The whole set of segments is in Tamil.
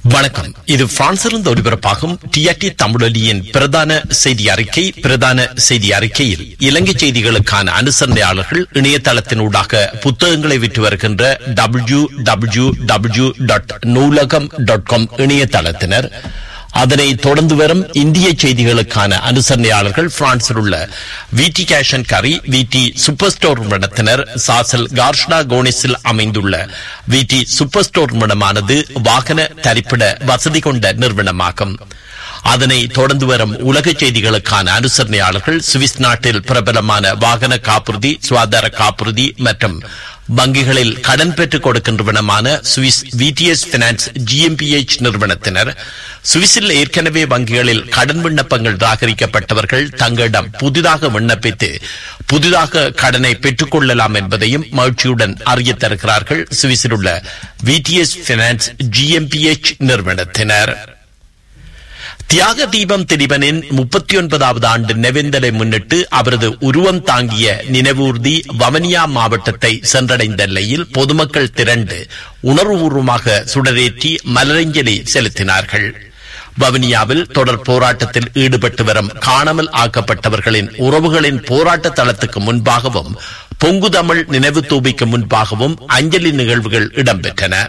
வணக்கம் இது பிரான்சிலிருந்து ஒலிபரப்பாகும் டிஆர்டி தமிழொலியின் பிரதான செய்தி அறிக்கை பிரதான செய்தி அறிக்கையில் இலங்கை செய்திகளுக்கான அனுசரணையாளர்கள் இணையதளத்தினூடாக புத்தகங்களை விற்று வருகின்ற W W W dot Noolaham dot com இணையதளத்தினர் அதனை தொடர்ந்து வரும் இந்திய செய்திகளுக்கான அனுசரணையாளர்கள் பிரான்சில் உள்ள விடி கேஷ் அண்ட் கரி விடி சூப்பர் ஸ்டோர் நிறுவனத்தினர் சாசல் கார்ஷ்டா கோனிஸில் அமைந்துள்ள விடி சூப்பர் ஸ்டோர் நிறுவனமானது வாகன தரிப்பிட வசதி கொண்ட நிறுவனமாகும் அதனை தொடர்ந்து வரும் உலக செய்திகளுக்கான அனுசரணையாளர்கள் சுவிஸ் நாட்டில் பிரபலமான வாகன காப்புறுதி சுகாதார காப்புறுதி மற்றும் வங்கிகளில் கடன் பெற்றுக் கொடுக்கின்றவனமான சுவிஸ் விடிஎஸ் பினான்ஸ் ஜிஎம்பிஎச் நிறுவனத்தினர் சுவிஸில் ஏற்கனவே வங்கிகளில் கடன் விண்ணப்பங்கள் ராகரிக்கப்பட்டவர்கள் தங்களிடம் புதிதாக விண்ணப்பித்து புதிதாக கடனை பெற்றுக் கொள்ளலாம் என்பதையும் மகிழ்ச்சியுடன் அறிய தருகிறார்கள் சுவிஸில் உள்ள விடிஎஸ் பினான்ஸ் ஜிஎம்பிஎச் நிறுவனத்தினர் தியாக தீபம் திலீபனின் முப்பத்தி ஒன்பதாவது ஆண்டு நினைவேந்தலை முன்னிட்டு அவரது உருவம் தாங்கிய நினைவூர்தி வவனியா மாவட்டத்தை சென்றடைந்த நிலையில் பொதுமக்கள் திரண்டு உணர்வுபூர்வமாக சுடரேற்றி மலரஞ்சலி செலுத்தினார்கள் வவுனியாவில் தொடர் போராட்டத்தில் ஈடுபட்டு வரும் காணாமல் ஆக்கப்பட்டவர்களின் உறவுகளின் போராட்ட தளத்துக்கு முன்பாகவும் பொங்கு தமிழ் நினைவு தூபிக்கு முன்பாகவும் அஞ்சலி நிகழ்வுகள் இடம்பெற்றன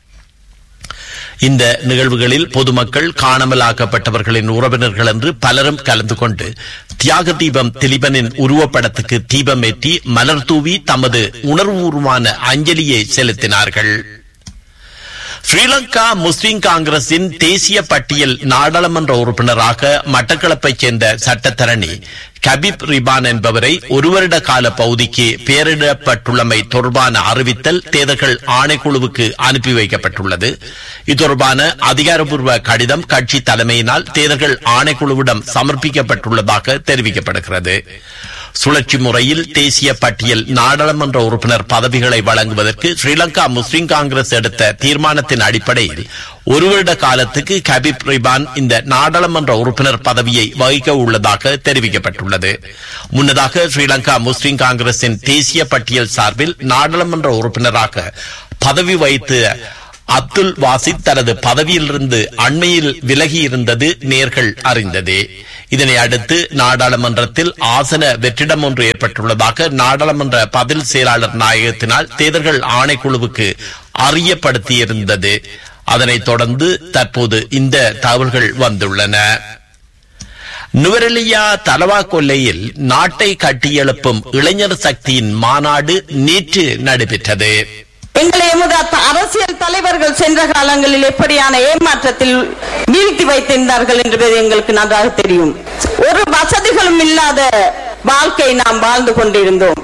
இந்த நிகழ்வுகளில் பொதுமக்கள் காணாமலாக்கப்பட்டவர்களின் உறவினர்கள் என்று பலரும் கலந்து கொண்டு தியாக தீபம் திலீபனின் உருவப்படத்துக்கு தீபமேற்றி மலர் தூவி தமது உணர்வுபூர்வமான அஞ்சலியை செலுத்தினார்கள் ஸ்ரீலங்கா முஸ்லிம் காங்கிரசின் தேசிய பட்டியல் நாடாளுமன்ற உறுப்பினராக மட்டக்களப்பைச் சேர்ந்த சட்டத்தரணி கபிப் ரிபான் என்பவரை ஒரு வருட கால பகுதிக்கு பெயரிடப்பட்டுள்ளமை தொடர்பான அறிவித்தல் தேர்தல்கள் ஆணைக்குழுவுக்கு அனுப்பி வைக்கப்பட்டுள்ளது இது தொடர்பான அதிகாரப்பூர்வ கடிதம் கட்சி தலைமையினால் தேர்தல்கள் ஆணைக்குழுவிடம் சமர்ப்பிக்கப்பட்டுள்ளதாக தெரிவிக்கப்படுகிறது சுழற்சி முறையில் தேசிய பட்டியல் நாடாளுமன்ற உறுப்பினர் பதவிகளை வழங்குவதற்கு ஸ்ரீலங்கா முஸ்லிம் காங்கிரஸ் எடுத்த தீர்மானத்தின் அடிப்படையில் ஒரு வருட காலத்துக்கு கபிப் ரிபான் இந்த நாடாளுமன்ற உறுப்பினர் பதவியை வகிக்க உள்ளதாக தெரிவிக்கப்பட்டுள்ளது முன்னதாக ஸ்ரீலங்கா முஸ்லிம் காங்கிரசின் தேசிய பட்டியல் சார்பில் நாடாளுமன்ற உறுப்பினராக பதவி வகித்து அப்துல் வாசித் தனது பதவியிலிருந்து அண்மையில் விலகி இருந்தது நேர்கள் அறிந்ததே இதனை அடுத்து நாடாளுமன்றத்தில் ஆசன வெற்றிடம் ஒன்று ஏற்பட்டுள்ளதாக நாடாளுமன்ற பதில் செயலாளர் நாயகத்தினால் தேர்தல்கள் ஆணைக்குழுவுக்கு அறியப்படுத்தியிருந்தது அதனைத் தொடர்ந்து தற்போது இந்த தகவல்கள் வந்துள்ளன நுவரெலியா தலவா கொல்லையில் நாட்டை கட்டியெழுப்பும் இளைஞர் சக்தியின் மாநாடு நேற்று நடைபெற்றது எங்களை எமது அரசியல் தலைவர்கள் சென்ற காலங்களில் எப்படியான ஏமாற்றத்தில் வீழ்த்தி வைத்திருந்தார்கள் என்பது எங்களுக்கு நன்றாக தெரியும் ஒரு வசதிகளும் இல்லாத வாழ்க்கை நாம் வாழ்ந்து கொண்டிருந்தோம்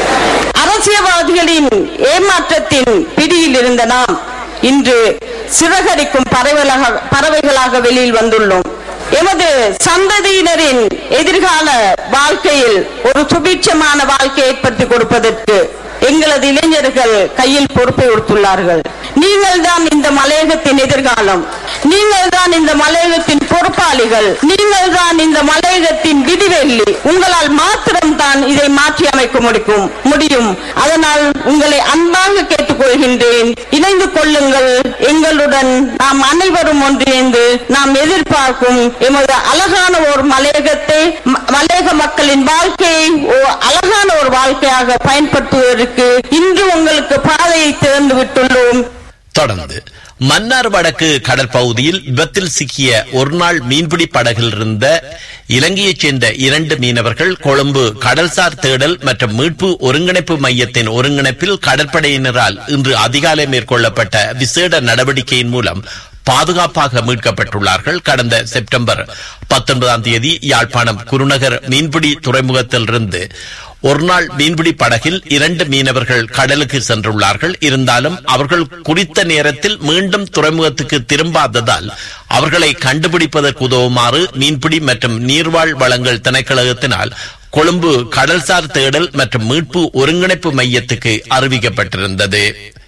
அரசியல்வாதிகளின் ஏமாற்றத்தின் பிடியில் இருந்த நாம் இன்று சிறகடிக்கும் பறவைகளாக பறவைகளாக வெளியில் வந்துள்ளோம் எமது சந்ததியினரின் எதிர்கால வாழ்க்கையில் ஒரு சுபீட்சமான வாழ்க்கை ஏற்படுத்தி கொடுப்பதற்கு எங்களது இளைஞர்கள் கையில் பொறுப்பை கொடுத்துள்ளார்கள் நீங்கள் தான் இந்த மலையகத்தின் எதிர்காலம் நீங்கள் தான் இந்த மலையகத்தின் பொறுப்பாளிகள் நீங்கள் தான் இந்த மலையகத்தின் விதிவெள்ளி உங்களால் மாத்திரம் தான் இதை மாற்றி அமைக்க முடியும் முடியும் அதனால் உங்களை அன்பாக கேட்டுக்கொள்கின்றேன் இணைந்து கொள்ளுங்கள் எங்களுடன் நாம் அனைவரும் ஒன்றிணைந்து நாம் எதிர்பார்க்கும் எமது அழகான ஒரு மலையகத்தை மலையக மக்களின் வாழ்க்கையை அழகான ஒரு வாழ்க்கையாக பயன்படுத்துவதற்கு இன்று உங்களுக்கு பாதையை திறந்து விட்டுள்ளோம் தொடர்ந்து மன்னார் வடக்கு கடற்பகுதியில் விபத்தில் சிக்கிய ஒருநாள் மீன்பிடி படகில் இருந்த இலங்கையைச் சேர்ந்த இரண்டு மீனவர்கள் கொழும்பு கடல்சார் தேடல் மற்றும் மீட்பு ஒருங்கிணைப்பு மையத்தின் ஒருங்கிணைப்பில் கடற்படையினரால் இன்று அதிகாலை மேற்கொள்ளப்பட்ட விசேட நடவடிக்கையின் மூலம் பாதுகாப்பாக மீட்கப்பட்டுள்ளார்கள் கடந்த செப்டம்பர் பத்தொன்பதாம் தேதி யாழ்ப்பாணம் குருநகர் மீன்பிடி துறைமுகத்திலிருந்து ஒருநாள் மீன்பிடி படகில் இரண்டு மீனவர்கள் கடலுக்கு சென்றுள்ளார்கள் இருந்தாலும் அவர்கள் குறித்த நேரத்தில் மீண்டும் துறைமுகத்துக்கு திரும்பாததால் அவர்களை கண்டுபிடிப்பதற்கு உதவுமாறு மீன்பிடி மற்றும் நீர்வாழ் வளங்கள் திணைக்களகத்தினால் கொழும்பு கடல்சார் தேடல் மற்றும் மீட்பு ஒருங்கிணைப்பு மையத்துக்கு அறிவிக்கப்பட்டிருந்தது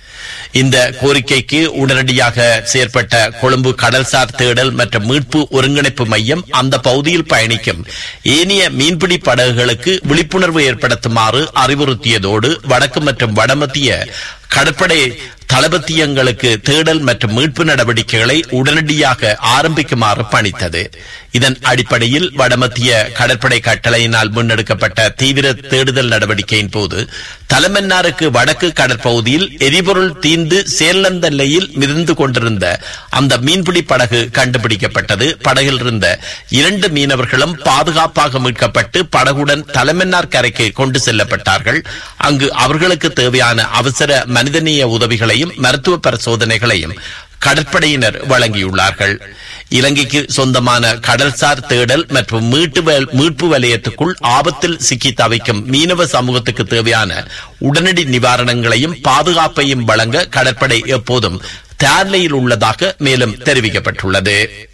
இந்த கோரிக்கைக்கு உடனடியாக செயற்பட்ட கொழும்பு கடல்சார் தேடல் மற்றும் மீட்பு ஒருங்கிணைப்பு மையம் அந்த பகுதியில் பயணிக்கும் ஏனைய மீன்பிடி படகுகளுக்கு விழிப்புணர்வு ஏற்படுத்துமாறு அறிவுறுத்தியதோடு வடக்கு மற்றும் வடமத்திய கடற்படை தளபத்தியங்களுக்கு தேடல் மற்றும் மீட்பு நடவடிக்கைகளை உடனடியாக ஆரம்பிக்குமாறு பணித்தது இதன் அடிப்படையில் வடமத்திய கடற்படை கட்டளையினால் முன்னெடுக்கப்பட்ட தீவிர தேடுதல் நடவடிக்கையின் போது தலைமன்னாருக்கு வடக்கு கடற்பகுதியில் எரிபொருள் தீந்து சேர்லந்த நிலையில் மிதந்து கொண்டிருந்த அந்த மீன்பிடி படகு கண்டுபிடிக்கப்பட்டது படகில் இருந்த இரண்டு மீனவர்களும் பாதுகாப்பாக மீட்கப்பட்டு படகுடன் தலைமன்னார் கரைக்கு கொண்டு செல்லப்பட்டார்கள் அங்கு அவர்களுக்கு தேவையான அவசர மனிதநேய உதவிகளையும் மருத்துவ பரிசோதனைகளையும் கடற்படையினர் வழங்கியுள்ளார்கள் இலங்கைக்கு சொந்தமான கடல்சார் தேடல் மற்றும் மீட்டு வ- மீட்பு வலயத்துக்குள் ஆபத்தில் சிக்கி தவிக்கும் மீனவ சமூகத்துக்கு தேவையான உடனடி நிவாரணங்களையும் பாதுகாப்பையும் வழங்க கடற்படை எப்போதும் தயார்நிலையில் உள்ளதாக மேலும் தெரிவிக்கப்பட்டுள்ளது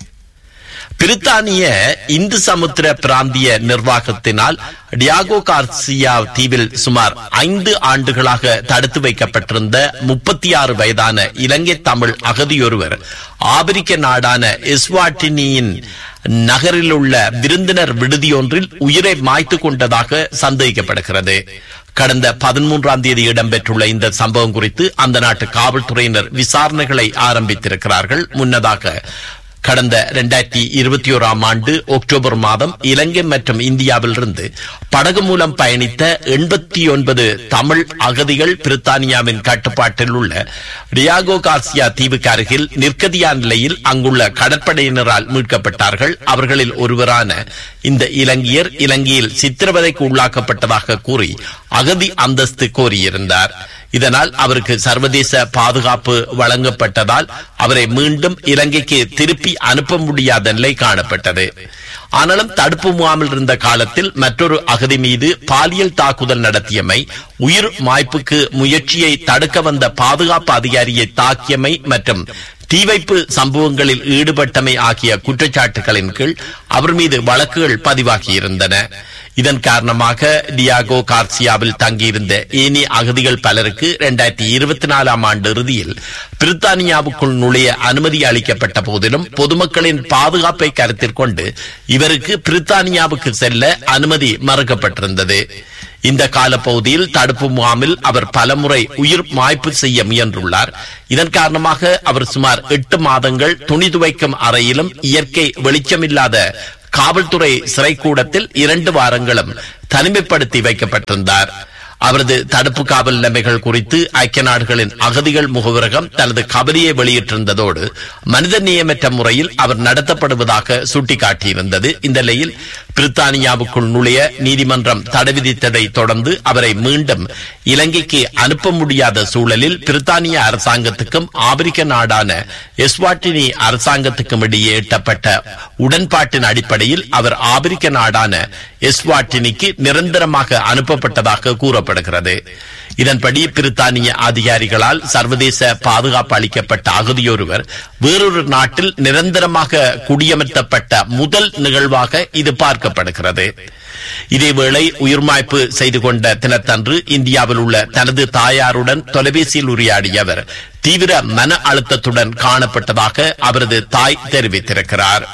பிரித்தானிய இந்து சமுத்திர பிராந்திய நிர்வாகத்தினால் டியாகோ கார்சியா தீவில் சுமார் ஐந்து ஆண்டுகளாக தடுத்து வைக்கப்பட்டிருந்த முப்பத்தி ஆறு வயதான இலங்கை தமிழ் அகதியொருவர் ஆபிரிக்க நாடான எஸ்வாட்டினியின் நகரில் உள்ள விருந்தினர் விடுதியொன்றில் உயிரை மாய்த்து கொண்டதாக சந்தேகிக்கப்படுகிறது கடந்த பதிமூன்றாம் தேதி இடம்பெற்றுள்ள இந்த சம்பவம் குறித்து அந்த நாட்டு காவல்துறையினர் விசாரணைகளை ஆரம்பித்திருக்கிறார்கள் முன்னதாக கடந்த இரண்டாயிரத்தி இருபத்தி ஓராம் ஆண்டு அக்டோபர் மாதம் இலங்கை மற்றும் இந்தியாவிலிருந்து படகு மூலம் பயணித்த எண்பத்தி ஒன்பது தமிழ் அகதிகள் பிரித்தானியாவின் கட்டுப்பாட்டில் உள்ள டியாகோ கார்சியா தீவுக்கு அருகில் நிற்கதியா நிலையில் அங்குள்ள கடற்படையினரால் மீட்கப்பட்டார்கள் அவர்களில் ஒருவரான இந்த இலங்கையர் இலங்கையில் சித்திரவதைக்கு உள்ளாக்கப்பட்டதாக கூறி அகதி அந்தஸ்து கோரியிருந்தார் இதனால் அவருக்கு சர்வதேச பாதுகாப்பு வழங்கப்பட்டதால் அவரை மீண்டும் இலங்கைக்கு திருப்பி அனுப்ப முடியாத நிலை காணப்பட்டது ஆனாலும் தடுப்பு முகாமில் இருந்த காலத்தில் மற்றொரு அகதி மீது பாலியல் தாக்குதல் நடத்தியமை உயிர் மாய்ப்புக்கு முயற்சியை தடுக்க வந்த பாதுகாப்பு அதிகாரியை தாக்கியமை மற்றும் தீ வைப்பு சம்பவங்களில் ஈடுபட்டமை ஆகிய குற்றச்சாட்டுகளின் கீழ் அவர் மீது வழக்குகள் பதிவாகியிருந்தன இதன் காரணமாக டியாகோ கார்சியாவில் தங்கியிருந்த ஏனைய அகதிகள் பலருக்கு இரண்டாயிரத்தி இருபத்தி நாலாம் ஆண்டு இறுதியில் பிரித்தானியாவுக்குள் நுழைய அனுமதி அளிக்கப்பட்ட போதிலும் பொதுமக்களின் பாதுகாப்பை கருத்தில் கொண்டு இவருக்கு பிரித்தானியாவுக்கு செல்ல அனுமதி மறுக்கப்பட்டிருந்தது இந்த காலப்பகுதியில் தடுப்பு முகாமில் அவர் பலமுறை உயிர் மாய்ப்பு செய்ய முயன்றுள்ளார் இதன் காரணமாக அவர் சுமார் எட்டு மாதங்கள் துணி துவைக்கும் அறையிலும் இயற்கை வெளிச்சமில்லாத காவல்துறை சிறைக்கூடத்தில் இரண்டு வாரங்களும் தனிமைப்படுத்தி வைக்கப்பட்டிருந்தார் அவரது தடுப்பு காவல் நிலைமைகள் குறித்து ஐக்கிய நாடுகளின் அகதிகள் முகவரகம் தனது கவலையை வெளியிட்டிருந்ததோடு மனித நியமற்ற முறையில் அவர் நடத்தப்படுவதாக சுட்டிக்காட்டியிருந்தது இந்த நிலையில் பிரித்தானியாவுக்குள் நுழைய நீதிமன்றம் தடை விதித்ததை தொடர்ந்து அவரை மீண்டும் இலங்கைக்கு அனுப்ப முடியாத சூழலில் பிரித்தானிய அரசாங்கத்துக்கும் ஆப்பிரிக்க நாடான எஸ்வாட்டினி அரசாங்கத்துக்கும் இடையே எட்டப்பட்ட உடன்பாட்டின் அடிப்படையில் அவர் ஆப்பிரிக்க நாடான எஸ்வாட்டினிக்கு நிரந்தரமாக அனுப்பப்பட்டதாக கூறப்படுகிறது இதன்படி பிரித்தானிய அதிகாரிகளால் சர்வதேச பாதுகாப்பு அளிக்கப்பட்ட அகதியொருவர் வேறொரு நாட்டில் நிரந்தரமாக குடியமர்த்தப்பட்ட முதல் நிகழ்வாக இது பார்க்கப்படுகிறது இதேவேளை உயிர்மாய்ப்பு செய்து கொண்ட தினத்தன்று இந்தியாவில் உள்ள தனது தாயாருடன் தொலைபேசியில் உரையாடிய அவர் தீவிர மன அழுத்தத்துடன் காணப்பட்டதாக அவரது தாய் தெரிவித்திருக்கிறார்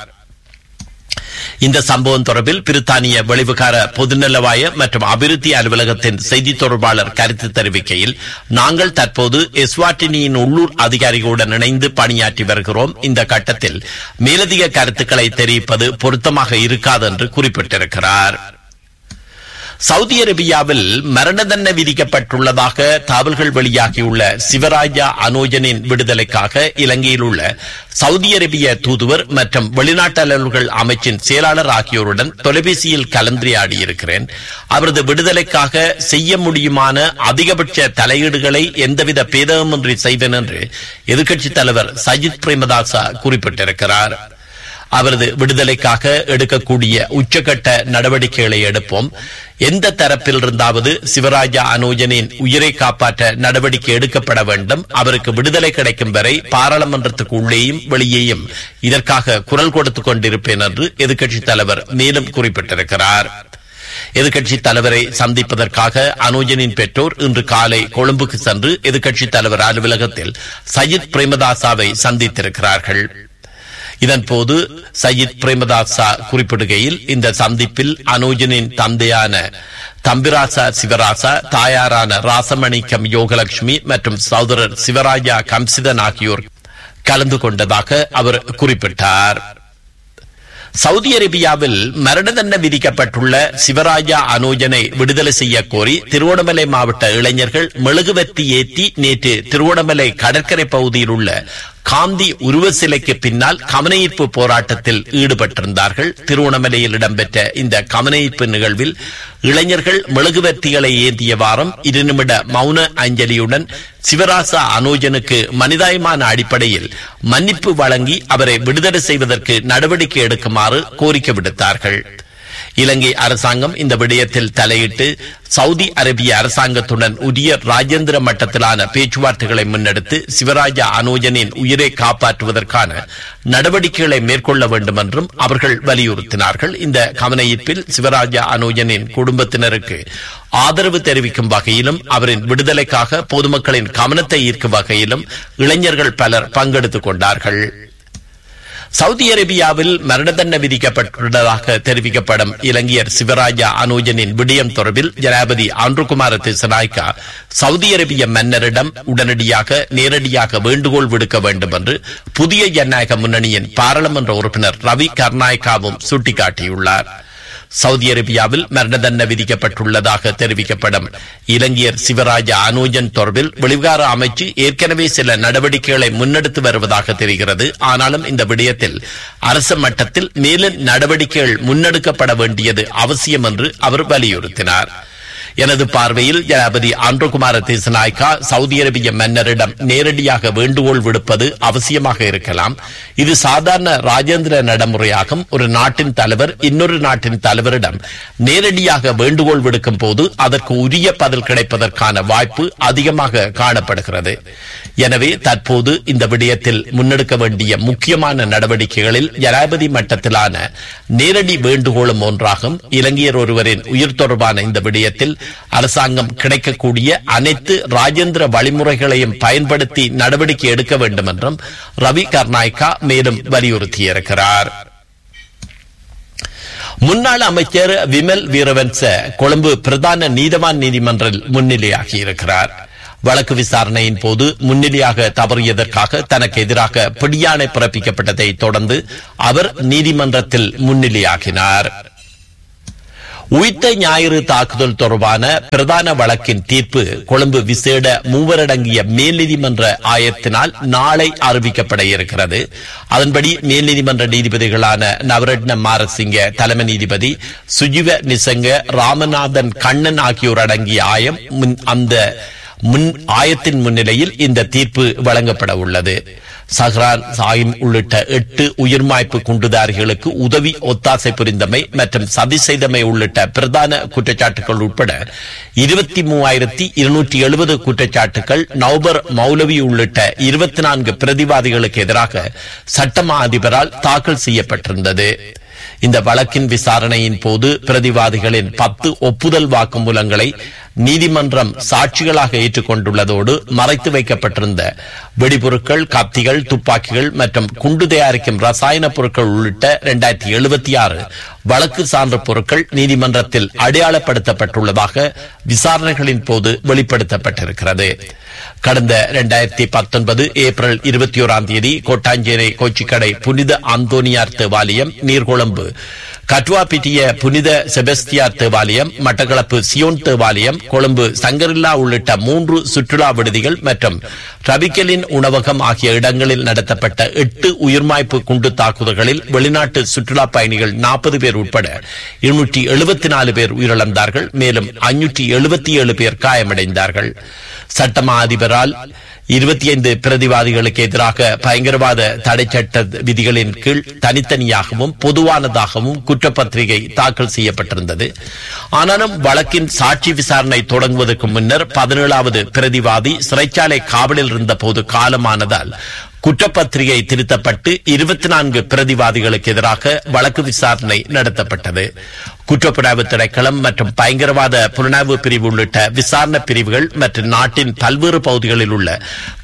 இந்த சம்பவம் தொடர்பில் பிரித்தானிய வெளிவிகார பொதுநலவாய மற்றும் அபிவிருத்தி அலுவலகத்தின் செய்தி தொடர்பாளர் கருத்து தெரிவிக்கையில் நாங்கள் தற்போது எஸ்வாட்டினியின் உள்ளூர் அதிகாரிகளுடன் இணைந்து பணியாற்றி வருகிறோம் இந்த கட்டத்தில் மேலதிக கருத்துக்களை தெரிவிப்பது பொருத்தமாக இருக்காது என்று குறிப்பிட்டிருக்கிறார் சவுதி அரேபியாவில் மரண தண்டனை விதிக்கப்பட்டுள்ளதாக தகவல்கள் வெளியாகியுள்ள சிவராஜா அனோஜனின் விடுதலைக்காக இலங்கையில் உள்ள சவுதி அரேபிய தூதுவர் மற்றும் வெளிநாட்டு அலுவல்கள் அமைச்சின் செயலாளர் ஆகியோருடன் தொலைபேசியில் கலந்துரையாடியிருக்கிறேன் அவரது விடுதலைக்காக செய்ய முடியுமான அதிகபட்ச தலையீடுகளை எந்தவித பேதகமின்றி செய்வேன் என்று எதிர்க்கட்சித் தலைவர் சஜித் பிரேமதாசா குறிப்பிட்டிருக்கிறார் அவரது விடுதலைக்காக எடுக்கக்கூடிய உச்சகட்ட நடவடிக்கைகளை எடுப்போம் எந்த தரப்பில் இருந்தாவது சிவராஜா அனோஜனின் உயிரை காப்பாற்ற நடவடிக்கை எடுக்கப்பட வேண்டும் அவருக்கு விடுதலை கிடைக்கும் வரை பாராளுமன்றத்துக்கு உள்ளேயும் வெளியேயும் இதற்காக குரல் கொடுத்துக் கொண்டிருப்பேன் என்று எதிர்க்கட்சித் தலைவர் மேலும் குறிப்பிட்டிருக்கிறார் எதிர்க்கட்சி தலைவரை சந்திப்பதற்காக அனோஜனின் பெற்றோர் இன்று காலை கொழும்புக்கு சென்று எதிர்க்கட்சி தலைவர் அலுவலகத்தில் சஜித் பிரேமதாசாவை சந்தித்திருக்கிறார்கள் இதன்போது சையீத் பிரேமதாசா குறிப்பிடுகையில் இந்த சந்திப்பில் அனோஜனின் தந்தையான தம்பிராசா சிவராசா தாயாரான ராசமணிக்கம் யோகலட்சுமி மற்றும் சகோதரர் சிவராஜா கம்சிதன் ஆகியோர் கலந்து கொண்டதாக அவர் குறிப்பிட்டார் சவுதி அரேபியாவில் மரண தண்டனை விதிக்கப்பட்டுள்ள சிவராஜா அனோஜனை விடுதலை செய்ய கோரி திருவோணமலை மாவட்ட இளைஞர்கள் மெழுகுவர்த்தி ஏற்றி நேற்று திருவோணமலை கடற்கரை பகுதியில் உள்ள காந்தி உருவ சிலைக்கு பின்னால் கவனஈர்ப்பு போராட்டத்தில் ஈடுபட்டிருந்தார்கள் திருவோணமலையில் இடம்பெற்ற இந்த கவனஈர்ப்பு நிகழ்வில் இளைஞர்கள் மெழுகுவர்த்திகளை ஏந்திய வாரம் இரு நிமிட மௌன அஞ்சலியுடன் சிவராசா அனோஜனுக்கு மனிதாயமான அடிப்படையில் மன்னிப்பு வழங்கி அவரை விடுதலை செய்வதற்கு நடவடிக்கை எடுக்குமாறு கோரிக்கை விடுத்தார்கள் இலங்கை அரசாங்கம் இந்த விடயத்தில் தலையிட்டு சவுதி அரேபிய அரசாங்கத்துடன் உரிய ராஜேந்திர மட்டத்திலான பேச்சுவார்த்தைகளை முன்னெடுத்து சிவராஜா அனோஜனின் உயிரை காப்பாற்றுவதற்கான நடவடிக்கைகளை மேற்கொள்ள வேண்டும் என்றும் அவர்கள் வலியுறுத்தினார்கள் இந்த கவனஈர்ப்பில் சிவராஜா அனோஜனின் குடும்பத்தினருக்கு ஆதரவு தெரிவிக்கும் வகையிலும் அவரின் விடுதலைக்காக பொதுமக்களின் கவனத்தை ஈர்க்கும் வகையிலும் இளைஞர்கள் பலர் பங்கெடுத்துக் கொண்டார்கள் சவுதி அரேபியாவில் மரண தண்டனை விதிக்கப்பட்டுள்ளதாக தெரிவிக்கப்படும் இலங்கையர் சிவராஜா அனோஜனின் விடயம் தொடர்பில் ஜனாபதி ஆண்ட்ருகுமார திசநாய்க்கா சவுதி அரேபிய மன்னரிடம் உடனடியாக நேரடியாக வேண்டுகோள் விடுக்க வேண்டும் என்று புதிய ஜனநாயக முன்னணியின் பாராளுமன்ற உறுப்பினர் ரவி கர்நாயக்காவும் சுட்டிக்காட்டியுள்ளார் சவுதி அரேபியாவில் மரண தண்டனை விதிக்கப்பட்டுள்ளதாக தெரிவிக்கப்படும் இலங்கையர் சிவராஜா அனோஜன் தொடர்பில் வெளிவிகார அமைச்சு ஏற்கனவே சில நடவடிக்கைகளை முன்னெடுத்து வருவதாக தெரிகிறது ஆனாலும் இந்த விடயத்தில் அரசு மட்டத்தில் மேலும் நடவடிக்கைகள் முன்னெடுக்கப்பட வேண்டியது அவசியம் என்று அவர் வலியுறுத்தினார் எனது பார்வையில் ஜனாபதி ஆண்ட்ரோகுமார தேசநாயக்கா சவுதி அரேபிய மன்னரிடம் நேரடியாக வேண்டுகோள் விடுப்பது அவசியமாக இருக்கலாம் இது சாதாரண ராஜேந்திர நடைமுறையாகும் ஒரு நாட்டின் தலைவர் இன்னொரு நாட்டின் தலைவரிடம் நேரடியாக வேண்டுகோள் விடுக்கும் போது அதற்கு உரிய பதில் கிடைப்பதற்கான வாய்ப்பு அதிகமாக காணப்படுகிறது எனவே தற்போது இந்த விடயத்தில் முன்னெடுக்க வேண்டிய முக்கியமான நடவடிக்கைகளில் ஜனாபதி மட்டத்திலான நேரடி வேண்டுகோளும் ஒன்றாகும் இலங்கையர் ஒருவரின் உயிர் தொடர்பான இந்த விடயத்தில் அரசாங்கம் கிடைக்கக்கூடிய அனைத்து ராஜேந்திர வழிமுறைகளையும் பயன்படுத்தி நடவடிக்கை எடுக்க வேண்டும் என்றும் ரவி கர்நாயக்கா மேலும் வலியுறுத்தியிருக்கிறார் முன்னாள் அமைச்சர் விமல் வீரவன்ச கொழும்பு பிரதான நீதவான் நீதிமன்றில் முன்னிலையாகியிருக்கிறார் வழக்கு விசாரணையின் போது முன்னிலையாக தவறியதற்காக தனக்கு எதிராக பிடியாணை பிறப்பிக்கப்பட்டதை தொடர்ந்து அவர் நீதிமன்றத்தில் முன்னிலையாகினார் உயிர்த்த ஞாயிறு தாக்குதல் தொடர்பான பிரதான வழக்கின் தீர்ப்பு கொழும்பு விசேட மூவரடங்கிய மேல் நீதிமன்ற ஆயத்தினால் நாளை அறிவிக்கப்பட இருக்கிறது அதன்படி மேல் நீதிமன்ற நீதிபதிகளான நவரட்ன மாரசிங்க தலைமை நீதிபதி சுஜிவ நிசங்க ராமநாதன் கண்ணன் ஆகியோர் அடங்கிய ஆயம் அந்த முன் ஆயத்தின் முன்னிலையில் இந்த தீர்ப்பு வழங்கப்பட உள்ளது சஹ்ரான் சாயிம் உள்ளிட்ட எட்டு உயிர்மாய்ப்பு குண்டுதாரிகளுக்கு உதவி ஒத்தாசை புரிந்தமை மற்றும் சதி செய்தமை உள்ளிட்ட பிரதான குற்றச்சாட்டுகள் உட்பட இருபத்தி மூவாயிரத்தி இருநூற்றி எழுபது குற்றச்சாட்டுகள் நவ்பர் மௌலவி உள்ளிட்ட இருபத்தி நான்கு பிரதிவாதிகளுக்கு எதிராக சட்டமா அதிபரால் தாக்கல் செய்யப்பட்டிருந்தது இந்த வழக்கின் விசாரணையின் போது பிரதிவாதிகளின் பத்து ஒப்புதல் வாக்குமூலங்களை நீதிமன்றம் சாட்சிகளாக ஏற்றுக்கொண்டுள்ளதோடு மறைத்து வைக்கப்பட்டிருந்த வெடிபொருட்கள் கத்திகள் துப்பாக்கிகள் மற்றும் குண்டு தயாரிக்கும் ரசாயன பொருட்கள் உள்ளிட்ட இரண்டாயிரத்தி எழுபத்தி ஆறு வழக்கு சான்று பொருட்கள் நீதிமன்றத்தில் அடையாளப்படுத்தப்பட்டுள்ளதாக விசாரணைகளின் போது வெளிப்படுத்தப்பட்டிருக்கிறது கடந்த இரண்டாயிரத்தி பத்தொன்பது ஏப்ரல் இருபத்தி ஓராம் தேதி கொட்டாஞ்சேரி கொச்சிக்கடை புனித அந்தோனியார் தேவாலயம் நீர்கொழும்பு கட்வா பிட்டிய புனித செபஸ்தியார் தேவாலயம் மட்டக்களப்பு சியோன் தேவாலயம் கொழும்பு சங்கரில்லா உள்ளிட்ட மூன்று சுற்றுலா விடுதிகள் மற்றும் ரபிக்கலின் உணவகம் ஆகிய இடங்களில் நடத்தப்பட்ட எட்டு உயிர்மாய்ப்பு குண்டு தாக்குதல்களில் வெளிநாட்டு சுற்றுலா பயணிகள் நாற்பது பேர் உட்பட இருநூற்றி எழுபத்தி நாலு பேர் உயிரிழந்தார்கள் மேலும் ஐநூற்றி எழுபத்தி ஏழு பேர் காயமடைந்தார்கள் சட்டமா அதிபரால் இருபத்தி ஐந்து பிரதிவாதிகளுக்கு எதிராக பயங்கரவாத தடை சட்ட விதிகளின் கீழ் தனித்தனியாகவும் பொதுவானதாகவும் குற்றப்பத்திரிகை தாக்கல் செய்யப்பட்டிருந்தது ஆனாலும் வழக்கின் சாட்சி விசாரணை தொடங்குவதற்கு முன்னர் பதினேழாவது பிரதிவாதி சிறைச்சாலை காவலில் இருந்தபோது காலமானதால் குற்றப்பத்திரிகை திருத்தப்பட்டு இருபத்தி நான்கு பிரதிவாதிகளுக்கு எதிராக வழக்கு விசாரணை நடத்தப்பட்டது குற்றப்புலனாய்வு திணைக்களம் மற்றும் பயங்கரவாத புலனாய்வு பிரிவு உள்ளிட்ட விசாரணை பிரிவுகள் மற்றும் நாட்டின் பல்வேறு பகுதிகளில் உள்ள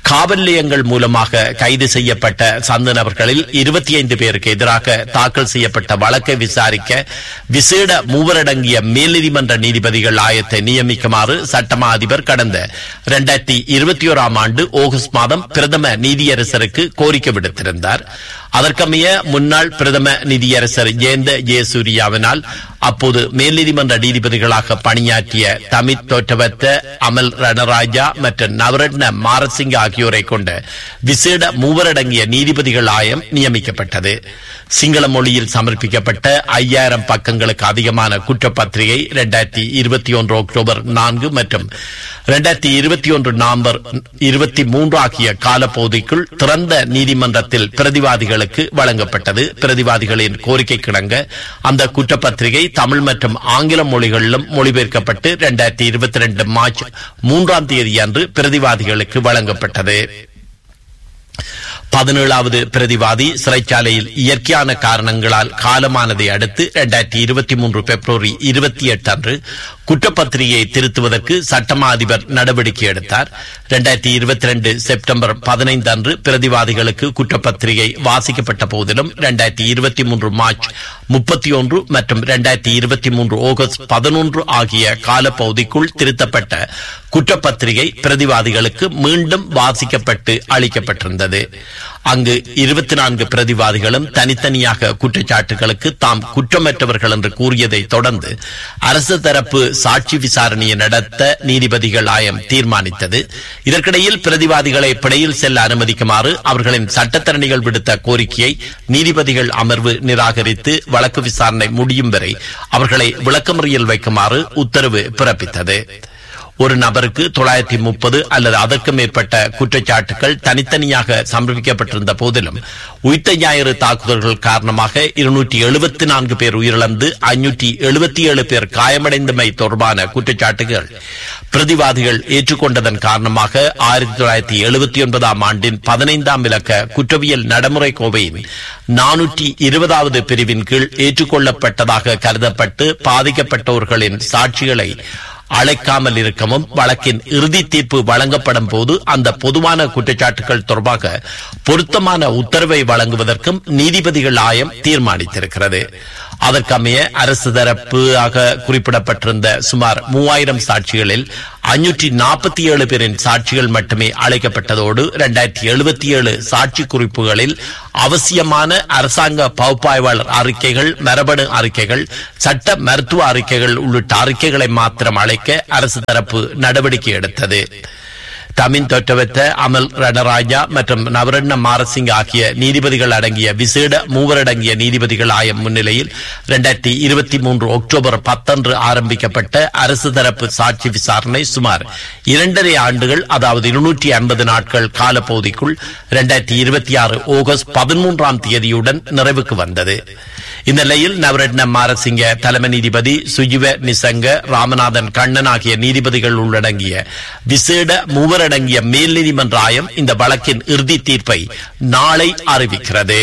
காவல் நிலையங்கள் மூலமாக கைது செய்யப்பட்ட சந்த நபர்களில் இருபத்தி ஐந்து பேருக்கு எதிராக தாக்கல் செய்யப்பட்ட வழக்கை விசாரிக்க விசேட மூவரடங்கிய மேல்நீதிமன்ற நீதிபதிகள் ஆயத்தை நியமிக்குமாறு சட்டமா அதிபர் கடந்த இரண்டாயிரத்தி இருபத்தி ஓராம் ஆண்டு ஆகஸ்ட் மாதம் பிரதம நீதியரசருக்கு கோரிக்கை விடுத்திருந்தார் அதற்கமைய முன்னாள் பிரதம நீதியரசர் ஜெயந்த ஜெயசூரியாவினால் அப்போது மேல்நீதிமன்ற நீதிபதிகளாக பணியாற்றிய தமிழ் தோற்றவத்த அமல் ரணராஜா மற்றும் நவரட்ன மாரசிங்க ஆகியோரை கொண்ட விசேட மூவரடங்கிய நீதிபதிகள் ஆயம் நியமிக்கப்பட்டது சிங்கள மொழியில் சமர்ப்பிக்கப்பட்ட ஐயாயிரம் பக்கங்களுக்கு அதிகமான குற்றப்பத்திரிகை இரண்டாயிரத்தி இருபத்தி ஒன்று அக்டோபர் நான்கு மற்றும் இரண்டாயிரத்தி இருபத்தி ஒன்று நவம்பர் இருபத்தி மூன்று ஆகிய காலப்பகுதிக்குள் திறந்த நீதிமன்றத்தில் பிரதிவாதிகளுக்கு வழங்கப்பட்டது பிரதிவாதிகளின் கோரிக்கை கிடங்க அந்த குற்றப்பத்திரிகை தமிழ் மற்றும் ஆங்கில மொழிகளிலும் மொழிபெயர்க்கப்பட்டு இரண்டாயிரத்தி இருபத்தி ரெண்டு மார்ச் மூன்றாம் தேதி அன்று பிரதிவாதிகளுக்கு வழங்கப்பட்டது பதினேழாவது பிரதிவாதி சிறைச்சாலையில் இயற்கையான காரணங்களால் காலமானதை அடுத்து இரண்டாயிரத்தி இருபத்தி மூன்று பிப்ரவரி இருபத்தி எட்டு அன்று குற்றப்பத்திரிகையை திருத்துவதற்கு சட்டமா அதிபர் நடவடிக்கை எடுத்தார் இரண்டாயிரத்தி இருபத்தி ரெண்டு செப்டம்பர் பதினைந்து அன்று பிரதிவாதிகளுக்கு குற்றப்பத்திரிகை வாசிக்கப்பட்ட போதிலும் இரண்டாயிரத்தி இருபத்தி மூன்று மார்ச் முப்பத்தி ஒன்று மற்றும் இரண்டாயிரத்தி இருபத்தி மூன்று ஆகஸ்ட் பதினொன்று ஆகிய காலப்பகுதிக்குள் திருத்தப்பட்ட குற்றப்பத்திரிகை பிரதிவாதிகளுக்கு மீண்டும் வாசிக்கப்பட்டு அளிக்கப்பட்டிருந்தது அங்கு இருபத்தி நான்கு பிரதிவாதிகளும் தனித்தனியாக குற்றச்சாட்டுகளுக்கு தாம் குற்றமற்றவர்கள் என்று கூறியதை தொடர்ந்து அரசு தரப்பு சாட்சி விசாரணையை நடத்த நீதிபதிகள் ஆயம் தீர்மானித்தது இதற்கிடையில் பிரதிவாதிகளை பிணையில் செல்ல அனுமதிக்குமாறு அவர்களின் சட்டத்தரணிகள் விடுத்த கோரிக்கையை நீதிபதிகள் அமர்வு நிராகரித்து வழக்கு விசாரணை முடியும் வரை அவர்களை விளக்கமறியல் வைக்குமாறு உத்தரவு பிறப்பித்தது ஒரு நபருக்கு தொள்ளாயிரத்தி முப்பது அல்லது அதற்கு மேற்பட்ட குற்றச்சாட்டுகள் தனித்தனியாக சமர்ப்பிக்கப்பட்டிருந்த போதிலும் உயிர்த்த ஞாயிறு தாக்குதல்கள் காரணமாக இருநூற்றி எழுபத்தி நான்கு பேர் உயிரிழந்து ஐநூற்றி எழுபத்தி ஏழு பேர் காயமடைந்தமை தொடர்பான குற்றச்சாட்டுகள் பிரதிவாதிகள் ஏற்றுக்கொண்டதன் காரணமாக ஆயிரத்தி தொள்ளாயிரத்தி எழுபத்தி ஒன்பதாம் ஆண்டின் பதினைந்தாம் இலக்க குற்றவியல் நடைமுறை கோவையின் நானூற்றி இருபதாவது பிரிவின் கீழ் ஏற்றுக்கொள்ளப்பட்டதாக கருதப்பட்டு பாதிக்கப்பட்டவர்களின் சாட்சிகளை அழைக்காமல் இருக்கவும் வழக்கின் இறுதி தீர்ப்பு வழங்கப்படும் போது அந்த பொதுவான குற்றச்சாட்டுகள் தொடர்பாக பொருத்தமான உத்தரவை வழங்குவதற்கும் நீதிபதிகள் ஆயம் தீர்மானித்திருக்கிறது அதற்கமைய அரசு தரப்பாக குறிப்பிடப்பட்டிருந்த சுமார் மூவாயிரம் சாட்சிகளில் அஞ்சூற்றி நாற்பத்தி ஏழு பேரின் சாட்சிகள் மட்டுமே அழைக்கப்பட்டதோடு இரண்டாயிரத்தி எழுபத்தி ஏழு சாட்சி குறிப்புகளில் அவசியமான அரசாங்க பகுப்பாய்வாளர் அறிக்கைகள் மரபணு அறிக்கைகள் சட்ட மருத்துவ அறிக்கைகள் உள்ளிட்ட அறிக்கைகளை மாத்திரம் அழைக்க அரசு தரப்பு நடவடிக்கை எடுத்தது தமின் தொற்றவத்த அமல் ரணராஜா மற்றும் நவரண்ண மாரசிங் ஆகிய நீதிபதிகள் அடங்கிய விசேட மூவரடங்கிய நீதிபதிகள் ஆயம் முன்னிலையில் இரண்டாயிரத்தி இருபத்தி மூன்று அக்டோபர் பத்தன்று ஆரம்பிக்கப்பட்ட அரசு தரப்பு சாட்சி விசாரணை சுமார் இரண்டரை ஆண்டுகள் அதாவது இருநூற்றி ஐம்பது நாட்கள் காலப்பகுதிக்குள் இரண்டாயிரத்தி இருபத்தி ஆறு ஆகஸ்ட் பதிமூன்றாம் தேதியுடன் நிறைவுக்கு வந்தது இந்த நிலையில் நவரட்ன மாரசிங்க தலைமை நீதிபதி சுஜிவ நிசங்க ராமநாதன் கண்ணன் ஆகிய நீதிபதிகள் உள்ளடங்கிய விசேட மூவரடங்கிய மேல் நீதிமன்ற ஆயம் இந்த வழக்கின் இறுதி தீர்ப்பை நாளை அறிவிக்கிறது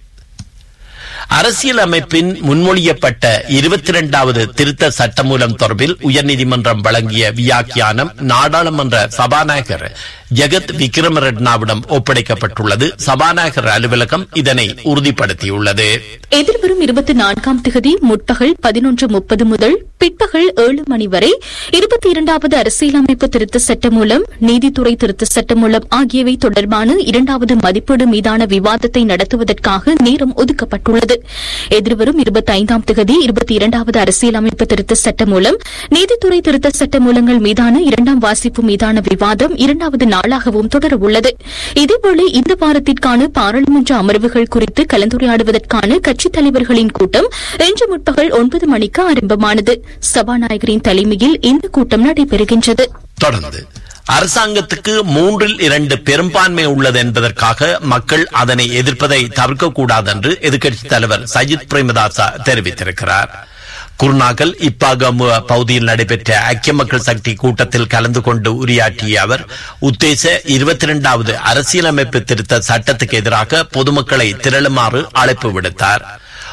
அரசியல் அமைப்பின் முன்மொழியப்பட்ட இருபத்தி இரண்டாவது திருத்த சட்டமூலம் தொடர்பில் உயர்நீதிமன்றம் வழங்கிய வியாக்கியானம் நாடாளுமன்ற சபாநாயகர் ஜெகத் விக்ரமரெட்னாவிடம் ஒப்படைக்கப்பட்டுள்ளது சபாநாயகர் அலுவலகம் இதனை உறுதிப்படுத்தியுள்ளது எதிர்வரும் இருபத்தி நான்காம் திகதி முற்பகல் பதினொன்று முப்பது முதல் பிற்பகல் ஏழு மணி வரை இருபத்தி இரண்டாவது அரசியலமைப்பு திருத்த சட்டம் மூலம் நீதித்துறை திருத்த சட்டம் மூலம் ஆகியவை தொடர்பான இரண்டாவது மதிப்பீடு மீதான விவாதத்தை நடத்துவதற்காக நேரம் ஒதுக்கப்பட்டுள்ளது எதிர்வரும் இருபத்தி ஐந்தாம் திகதி இருபத்தி இரண்டாவது அரசியலமைப்பு திருத்த சட்டம் மூலம் நீதித்துறை திருத்த சட்ட மூலங்கள் மீதான இரண்டாம் வாசிப்பு மீதான விவாதம் இரண்டாவது நாளாகவும் தொடரவுள்ளது இதேவேளை இந்த வாரத்திற்கான பாராளுமன்ற அமர்வுகள் குறித்து கலந்துரையாடுவதற்கான கட்சித் தலைவர்களின் கூட்டம் இன்று முற்பகல் ஒன்பது மணிக்கு ஆரம்பமானது சபாநாயகரின் தலைமையில் இந்த கூட்டம் நடைபெறுகின்றது தொடர்ந்து அரசாங்கத்துக்கு மூன்றில் இரண்டு பெரும்பான்மை உள்ளது என்பதற்காக மக்கள் அதனை எதிர்ப்பதை தவிர்க்கக்கூடாது என்று எதிர்க்கட்சித் தலைவர் சஜித் பிரேமதாசா தெரிவித்திருக்கிறார் குருநாகல் இப்பாகமு பகுதியில் நடைபெற்ற ஐக்கிய மக்கள் சக்தி கூட்டத்தில் கலந்து கொண்டு உரையாற்றிய அவர் உத்தேச இருபத்தி இரண்டாவது அரசியலமைப்பு திருத்த சட்டத்துக்கு எதிராக பொதுமக்களை திரளுமாறு அழைப்பு விடுத்தார்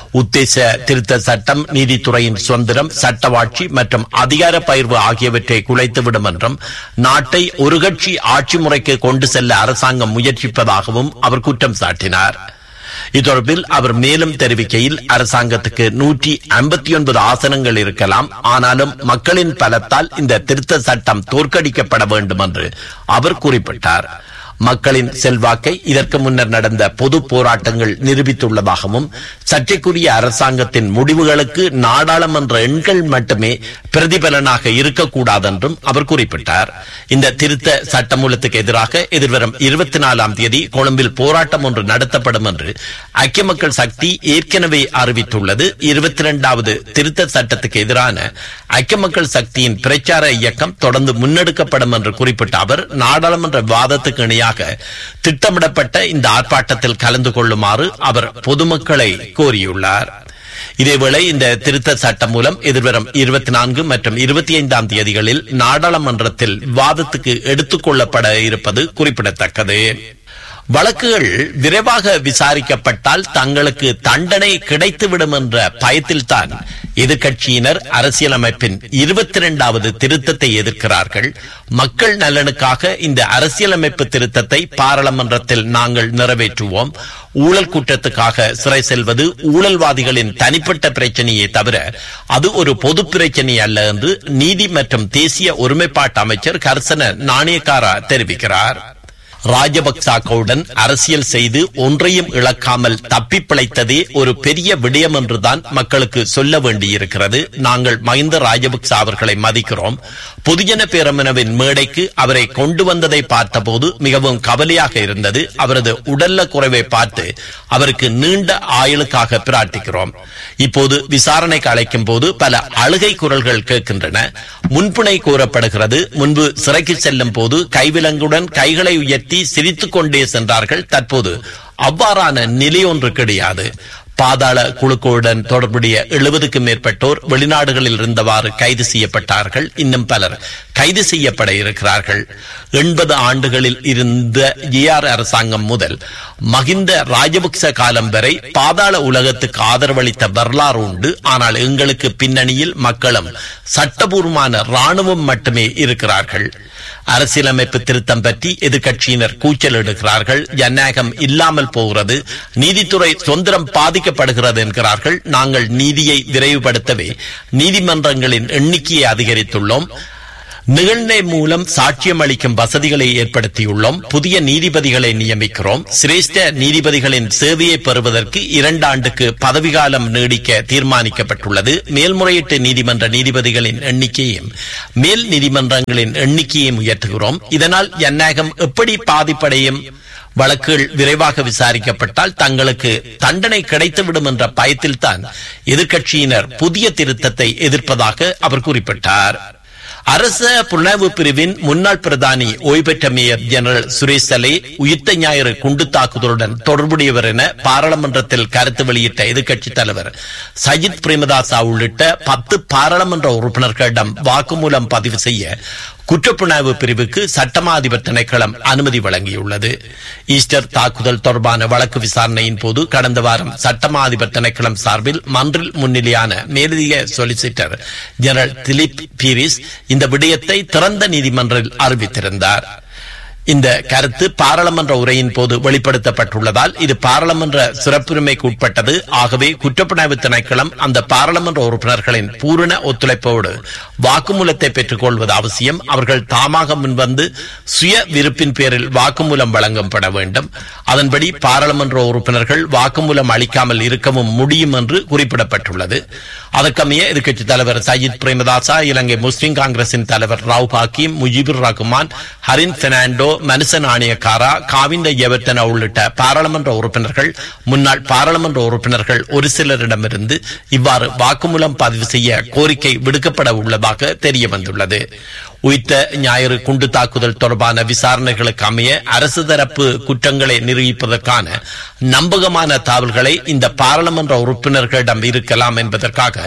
உத்தேச திருத்த சட்டம் நீதித்துறையின் சுதந்திரம் சட்டவாட்சி மற்றும் அதிகார பயிர்வு ஆகியவற்றை குலைத்துவிடும் என்றும் நாட்டை ஒரு கட்சி ஆட்சி முறைக்கு கொண்டு செல்ல அரசாங்கம் முயற்சிப்பதாகவும் அவர் குற்றம் சாட்டினார் இத்தொடர்பில் அவர் மேலும் தெரிவிக்கையில் அரசாங்கத்துக்கு நூற்றி ஐம்பத்தி ஒன்பது ஆசனங்கள் இருக்கலாம் ஆனாலும் மக்களின் பலத்தால் இந்த திருத்த சட்டம் தோற்கடிக்கப்பட வேண்டும் என்று அவர் குறிப்பிட்டார் மக்களின் செல்வாக்கை இதற்கு முன்னர் நடந்த பொது போராட்டங்கள் நிரூபித்துள்ளதாகவும் சர்ச்சைக்குரிய அரசாங்கத்தின் முடிவுகளுக்கு நாடாளுமன்ற எண்கள் மட்டுமே பிரதிபலனாக இருக்கக்கூடாது என்றும் அவர் குறிப்பிட்டார் இந்த திருத்த சட்டமூலத்துக்கு எதிராக எதிர்வரும் இருபத்தி நாலாம் தேதி கொழும்பில் போராட்டம் ஒன்று நடத்தப்படும் என்று ஐக்கிய மக்கள் சக்தி ஏற்கனவே அறிவித்துள்ளது இருபத்தி இரண்டாவது திருத்த சட்டத்துக்கு எதிரான ஐக்கிய மக்கள் சக்தியின் பிரச்சார இயக்கம் தொடர்ந்து முன்னெடுக்கப்படும் என்று குறிப்பிட்ட அவர் நாடாளுமன்ற விவாதத்துக்கு இணையாக திட்டமிடப்பட்ட இந்த ஆர்ப்பாட்டத்தில் கலந்து கொள்ளுமாறு அவர் பொதுமக்களை கோரியுள்ளார் இதேவேளை இந்த திருத்த சட்டம் மூலம் எதிர்வரும் இருபத்தி நான்கு மற்றும் இருபத்தி ஐந்தாம் தேதிகளில் நாடாளுமன்றத்தில் விவாதத்துக்கு எடுத்துக் கொள்ளப்பட இருப்பது குறிப்பிடத்தக்கது வழக்குகள் விரைவாக விசாரிக்கப்பட்டால் தங்களுக்கு தண்டனை கிடைத்துவிடும் என்ற பயத்தில்தான் எதிர்க்கட்சியினர் அரசியலமைப்பின் இருபத்தி இரண்டாவது திருத்தத்தை எதிர்க்கிறார்கள் மக்கள் நலனுக்காக இந்த அரசியலமைப்பு திருத்தத்தை பாராளுமன்றத்தில் நாங்கள் நிறைவேற்றுவோம் ஊழல் குற்றத்துக்காக சிறை செல்வது ஊழல்வாதிகளின் தனிப்பட்ட பிரச்சனையே தவிர அது ஒரு பொது பிரச்சனை அல்ல என்று நீதி மற்றும் தேசிய ஒருமைப்பாட்டு அமைச்சர் கர்சன நாணயக்காரா தெரிவிக்கிறார் ராஜபக்சாக்களுடன் அரசியல் செய்து ஒன்றையும் இழக்காமல் தப்பி பிழைத்ததே ஒரு பெரிய விடயம் என்றுதான் மக்களுக்கு சொல்ல வேண்டியிருக்கிறது நாங்கள் மஹிந்த ராஜபக்ச அவர்களை மதிக்கிறோம் பொதுஜன பேரமனவின் மேடைக்கு அவரை கொண்டு வந்ததை பார்த்தபோது மிகவும் கவலையாக இருந்தது அவரது உடல்ல குறைவை பார்த்து அவருக்கு நீண்ட ஆயுளுக்காக பிரார்த்திக்கிறோம் இப்போது விசாரணைக்கு அழைக்கும் போது பல அழுகை குரல்கள் கேட்கின்றன முன்பிணை கூறப்படுகிறது முன்பு சிறைக்கு செல்லும் போது கைவிலங்குடன் கைகளை உயர்த்தி சிரித்துக் கொண்டே சென்றார்கள் தற்போது அவ்வாறான நிலை ஒன்று கிடையாது பாதாள குழுக்களுடன் தொடர்புடைய எழுபதுக்கும் மேற்பட்டோர் வெளிநாடுகளில் இருந்தவாறு கைது செய்யப்பட்டார்கள் இன்னும் பலர் கைது செய்யப்பட இருக்கிறார்கள் எண்பது ஆண்டுகளில் இருந்த ஏஆர் அரசாங்கம் முதல் மகிந்த ராஜபக்ச காலம் வரை பாதாள உலகத்துக்கு ஆதரவளித்த வரலாறு உண்டு ஆனால் எங்களுக்கு பின்னணியில் மக்களும் சட்டபூர்வமான ராணுவம் மட்டுமே இருக்கிறார்கள் அரசியலமைப்பு திருத்தம் பற்றி எதிர்க்கட்சியினர் கூச்சல் எடுக்கிறார்கள் ஜனநாயகம் இல்லாமல் போகிறது நீதித்துறை சுதந்திரம் பாதிக்கப்படுகிறது என்கிறார்கள் நாங்கள் நீதியை விரைவுபடுத்தவே நீதிமன்றங்களின் எண்ணிக்கையை அதிகரித்துள்ளோம் நிகழ்நிலை மூலம் சாட்சியம் அளிக்கும் வசதிகளை ஏற்படுத்தியுள்ளோம் புதிய நீதிபதிகளை நியமிக்கிறோம் சிரேஷ்ட நீதிபதிகளின் சேவையை பெறுவதற்கு இரண்டு ஆண்டுக்கு பதவிகாலம் நீடிக்க தீர்மானிக்கப்பட்டுள்ளது மேல்முறையீட்டு நீதிமன்ற நீதிபதிகளின் எண்ணிக்கையும் மேல் நீதிமன்றங்களின் எண்ணிக்கையும் உயர்த்துகிறோம் இதனால் ஜனநாயகம் எப்படி பாதிப்படையும் வழக்குகள் விரைவாக விசாரிக்கப்பட்டால் தங்களுக்கு தண்டனை கிடைத்துவிடும் என்ற பயத்தில்தான் எதிர்க்கட்சியினர் புதிய திருத்தத்தை எதிர்ப்பதாக அவர் குறிப்பிட்டார் அரச புலனாய்வு பிரிவின் முன்னாள் பிரதானி ஓய்வு பெற்ற மேயர் ஜெனரல் சுரேஷ் சலே உயிர்த்த ஞாயிறு குண்டு தாக்குதலுடன் தொடர்புடையவர் என பாராளுமன்றத்தில் கருத்து வெளியிட்ட எதிர்க்கட்சித் தலைவர் சஜித் பிரேமதாசா உள்ளிட்ட பத்து பாராளுமன்ற உறுப்பினர்களிடம் வாக்குமூலம் பதிவு செய்ய குற்றப்புலனாய்வு பிரிவுக்கு சட்டமா அதிபர் திணைக்களம் அனுமதி வழங்கியுள்ளது ஈஸ்டர் தாக்குதல் தொடர்பான வழக்கு விசாரணையின் போது கடந்த வாரம் சட்டமா அதிபர் திணைக்களம் சார்பில் மன்றில் முன்னிலையான மேலதிக சொலிசிட்டர் ஜெனரல் திலீப் பீரிஸ் இந்த விடயத்தை திறந்த நீதிமன்றில் அறிவித்திருந்தார் இந்த கருத்து பாராளுமன்ற உரையின் போது வெளிப்படுத்தப்பட்டுள்ளதால் இது பாராளுமன்ற சிறப்புரிமைக்கு உட்பட்டது ஆகவே குற்றப்புலனாய்வு திணைக்களம் அந்த பாராளுமன்ற உறுப்பினர்களின் பூரண ஒத்துழைப்போடு வாக்குமூலத்தை பெற்றுக் கொள்வது அவசியம் அவர்கள் தாமாக முன்வந்து சுய விருப்பின் பேரில் வாக்குமூலம் வழங்கப்பட வேண்டும் அதன்படி பாராளுமன்ற உறுப்பினர்கள் வாக்குமூலம் அளிக்காமல் இருக்கவும் முடியும் என்று குறிப்பிடப்பட்டுள்ளது அதற்கமைய எதிர்க்கட்சித் தலைவர் சஜித் பிரேமதாசா இலங்கை முஸ்லிம் காங்கிரசின் தலைவர் ராவ் ஹாக்கிம் முஜிபுர் ரஹ்மான் ஹரின் பெர்னாண்டோ மனுசன் ஆணையக்காரா காவிந்த எவர்த்தன உள்ளிட்ட பாராளுமன்ற உறுப்பினர்கள் முன்னாள் பாராளுமன்ற உறுப்பினர்கள் ஒரு சிலரிடமிருந்து இவ்வாறு வாக்குமூலம் பதிவு செய்ய கோரிக்கை விடுக்கப்பட உள்ளதாக தெரிய வந்துள்ளது உயிர்த்த ஞாயிறு குண்டு தாக்குதல் தொடர்பான விசாரணைகளுக்கு அமைய அரசு தரப்பு குற்றங்களை நிரூபிப்பதற்கான நம்பகமான தகவல்களை இந்த பாராளுமன்ற உறுப்பினர்களிடம் இருக்கலாம் என்பதற்காக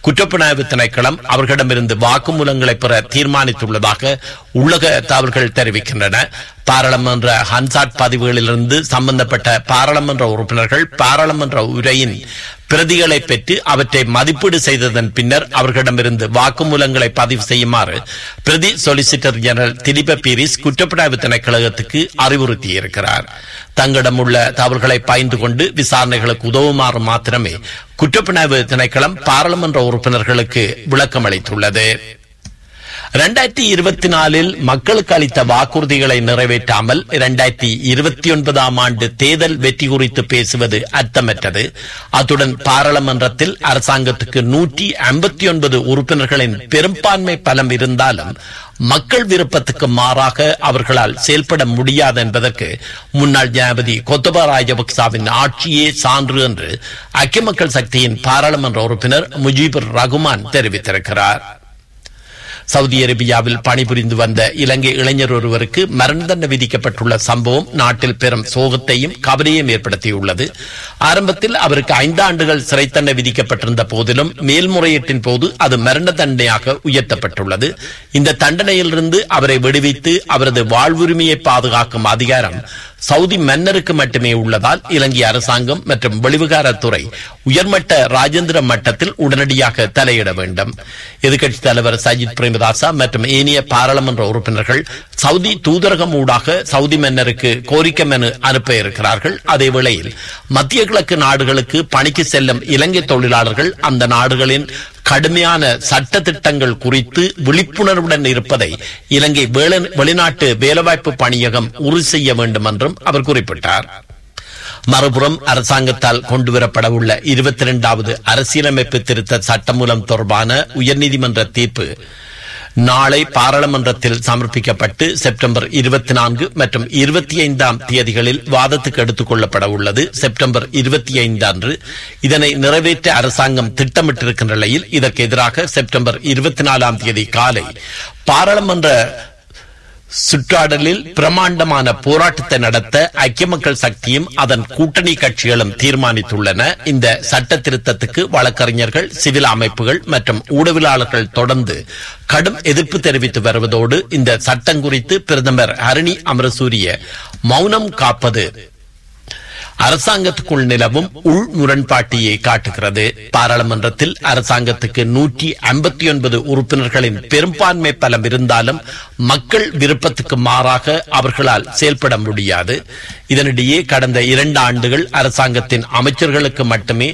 குற்றப்புலனாய்வு திணைக்களம் அவர்களிடமிருந்து வாக்குமூலங்களை பெற தீர்மானித்துள்ளதாக உள்ளக தகவல்கள் தெரிவிக்கின்றன பாராளுமன்ற ஹன்சாட் பதிவுகளிலிருந்து சம்பந்தப்பட்ட பாராளுமன்ற உறுப்பினர்கள் பாராளுமன்ற உரையின் பிரதிகளை பெற்று அவற்றை மதிப்பீடு செய்ததன் பின்னர் அவர்களிடமிருந்து வாக்குமூலங்களை பதிவு செய்யுமாறு பிரதி சொலிசிட்டர் ஜெனரல் திலீப பீரிஸ் குற்றப்புலனாய்வு திணைக்களகத்துக்கு அறிவுறுத்தியிருக்கிறார் தங்களிடம் உள்ள தவறுகளை பாய்ந்து கொண்டு விசாரணைகளுக்கு உதவுமாறு மாத்திரமே குற்றப்புலனாய்வு திணைக்களம் பாராளுமன்ற உறுப்பினர்களுக்கு விளக்கம் அளித்துள்ளது இரண்டாயிரத்தி இருபத்தி நாலில் மக்களுக்கு அளித்த வாக்குறுதிகளை நிறைவேற்றாமல் இரண்டாயிரத்தி இருபத்தி ஒன்பதாம் ஆண்டு தேர்தல் வெற்றி குறித்து பேசுவது அர்த்தமற்றது அத்துடன் பாராளுமன்றத்தில் அரசாங்கத்துக்கு நூற்றி ஐம்பத்தி ஒன்பது உறுப்பினர்களின் பெரும்பான்மை பலம் இருந்தாலும் மக்கள் விருப்பத்துக்கு மாறாக அவர்களால் செயல்பட முடியாது என்பதற்கு முன்னாள் ஜனாதிபதி கொத்தபா ராஜபக்சாவின் ஆட்சியே சான்று என்று ஐக்கிய மக்கள் சக்தியின் பாராளுமன்ற உறுப்பினர் முஜீபுர் ரகுமான் தெரிவித்திருக்கிறார் சவுதி அரேபியாவில் பணிபுரிந்து வந்த இலங்கை இளைஞர் ஒருவருக்கு மரண தண்டனை விதிக்கப்பட்டுள்ள சம்பவம் நாட்டில் பெரும் சோகத்தையும் கவலையும் ஏற்படுத்தியுள்ளது ஆரம்பத்தில் அவருக்கு ஐந்து ஆண்டுகள் சிறை தண்டனை விதிக்கப்பட்டிருந்த போதிலும் மேல்முறையீட்டின் போது அது மரண தண்டனையாக உயர்த்தப்பட்டுள்ளது இந்த தண்டனையிலிருந்து அவரை விடுவித்து அவரது வாழ்வுரிமையை பாதுகாக்கும் அதிகாரம் சவுதி மன்னருக்கு மட்டுமே உள்ளதால் இலங்கை அரசாங்கம் மற்றும் வெளிவிகாரத்துறை உயர்மட்ட ராஜேந்திர மட்டத்தில் உடனடியாக தலையிட வேண்டும் எதிர்க்கட்சித் தலைவர் சஜித் பிரேமதாசா மற்றும் ஏனைய பாராளுமன்ற உறுப்பினர்கள் சவுதி தூதரகம் ஊடாக சவுதி மன்னருக்கு கோரிக்கை மனு அனுப்ப இருக்கிறார்கள் அதே வேளையில் மத்திய கிழக்கு நாடுகளுக்கு பணிக்கு செல்லும் இலங்கை தொழிலாளர்கள் அந்த நாடுகளின் கடுமையான சட்ட திட்டங்கள் குறித்து விழிப்புணர்வுடன் இருப்பதை இலங்கை வேள- வெளிநாட்டு வேலைவாய்ப்பு பணியகம் உறுதி செய்ய வேண்டும் என்றும் அவர் குறிப்பிட்டார் மறுபுறம் அரசாங்கத்தால் கொண்டுவரப்பட உள்ள இருபத்தி இரண்டாவது அரசியலமைப்பு திருத்த சட்டமூலம் தொடர்பான உயர்நீதிமன்ற தீர்ப்பு நாளை பாராளுமன்றத்தில் சமர்ப்பிக்கப்பட்டு செப்டம்பர் இருபத்தி நான்கு மற்றும் இருபத்தி ஐந்தாம் தேதிகளில் வாதத்துக்கு எடுத்துக் கொள்ளப்பட உள்ளது செப்டம்பர் இருபத்தி ஐந்து அன்று இதனை நிறைவேற்ற அரசாங்கம் திட்டமிட்டிருக்கின்ற நிலையில் இதற்கு எதிராக செப்டம்பர் இருபத்தி நாலாம் தேதி காலை பாராளுமன்ற சுற்றாடலில் பிரமாண்டமான போராட்டத்தை நடத்த ஐக்கிய மக்கள் சக்தியும் அதன் கூட்டணி கட்சிகளும் தீர்மானித்துள்ளன இந்த சட்ட திருத்தத்துக்கு வழக்கறிஞர்கள் சிவில் அமைப்புகள் மற்றும் ஊடகவியலாளர்கள் தொடர்ந்து கடும் எதிர்ப்பு தெரிவித்து வருவதோடு இந்த சட்டம் குறித்து பிரதமர் ஹரணி அமரசூரிய மௌனம் காப்பது அரசாங்கத்துக்குள் நிலவும் உள் முரண்பாட்டியை காட்டுகிறது பாராளுமன்றத்தில் அரசாங்கத்துக்கு நூற்றி ஐம்பத்தி ஒன்பது உறுப்பினர்களின் பெரும்பான்மை பலம் இருந்தாலும் மக்கள் விருப்பத்துக்கு மாறாக அவர்களால் செயல்பட முடியாது இதனிடையே கடந்த இரண்டு ஆண்டுகள் அரசாங்கத்தின் அமைச்சர்களுக்கு மட்டுமே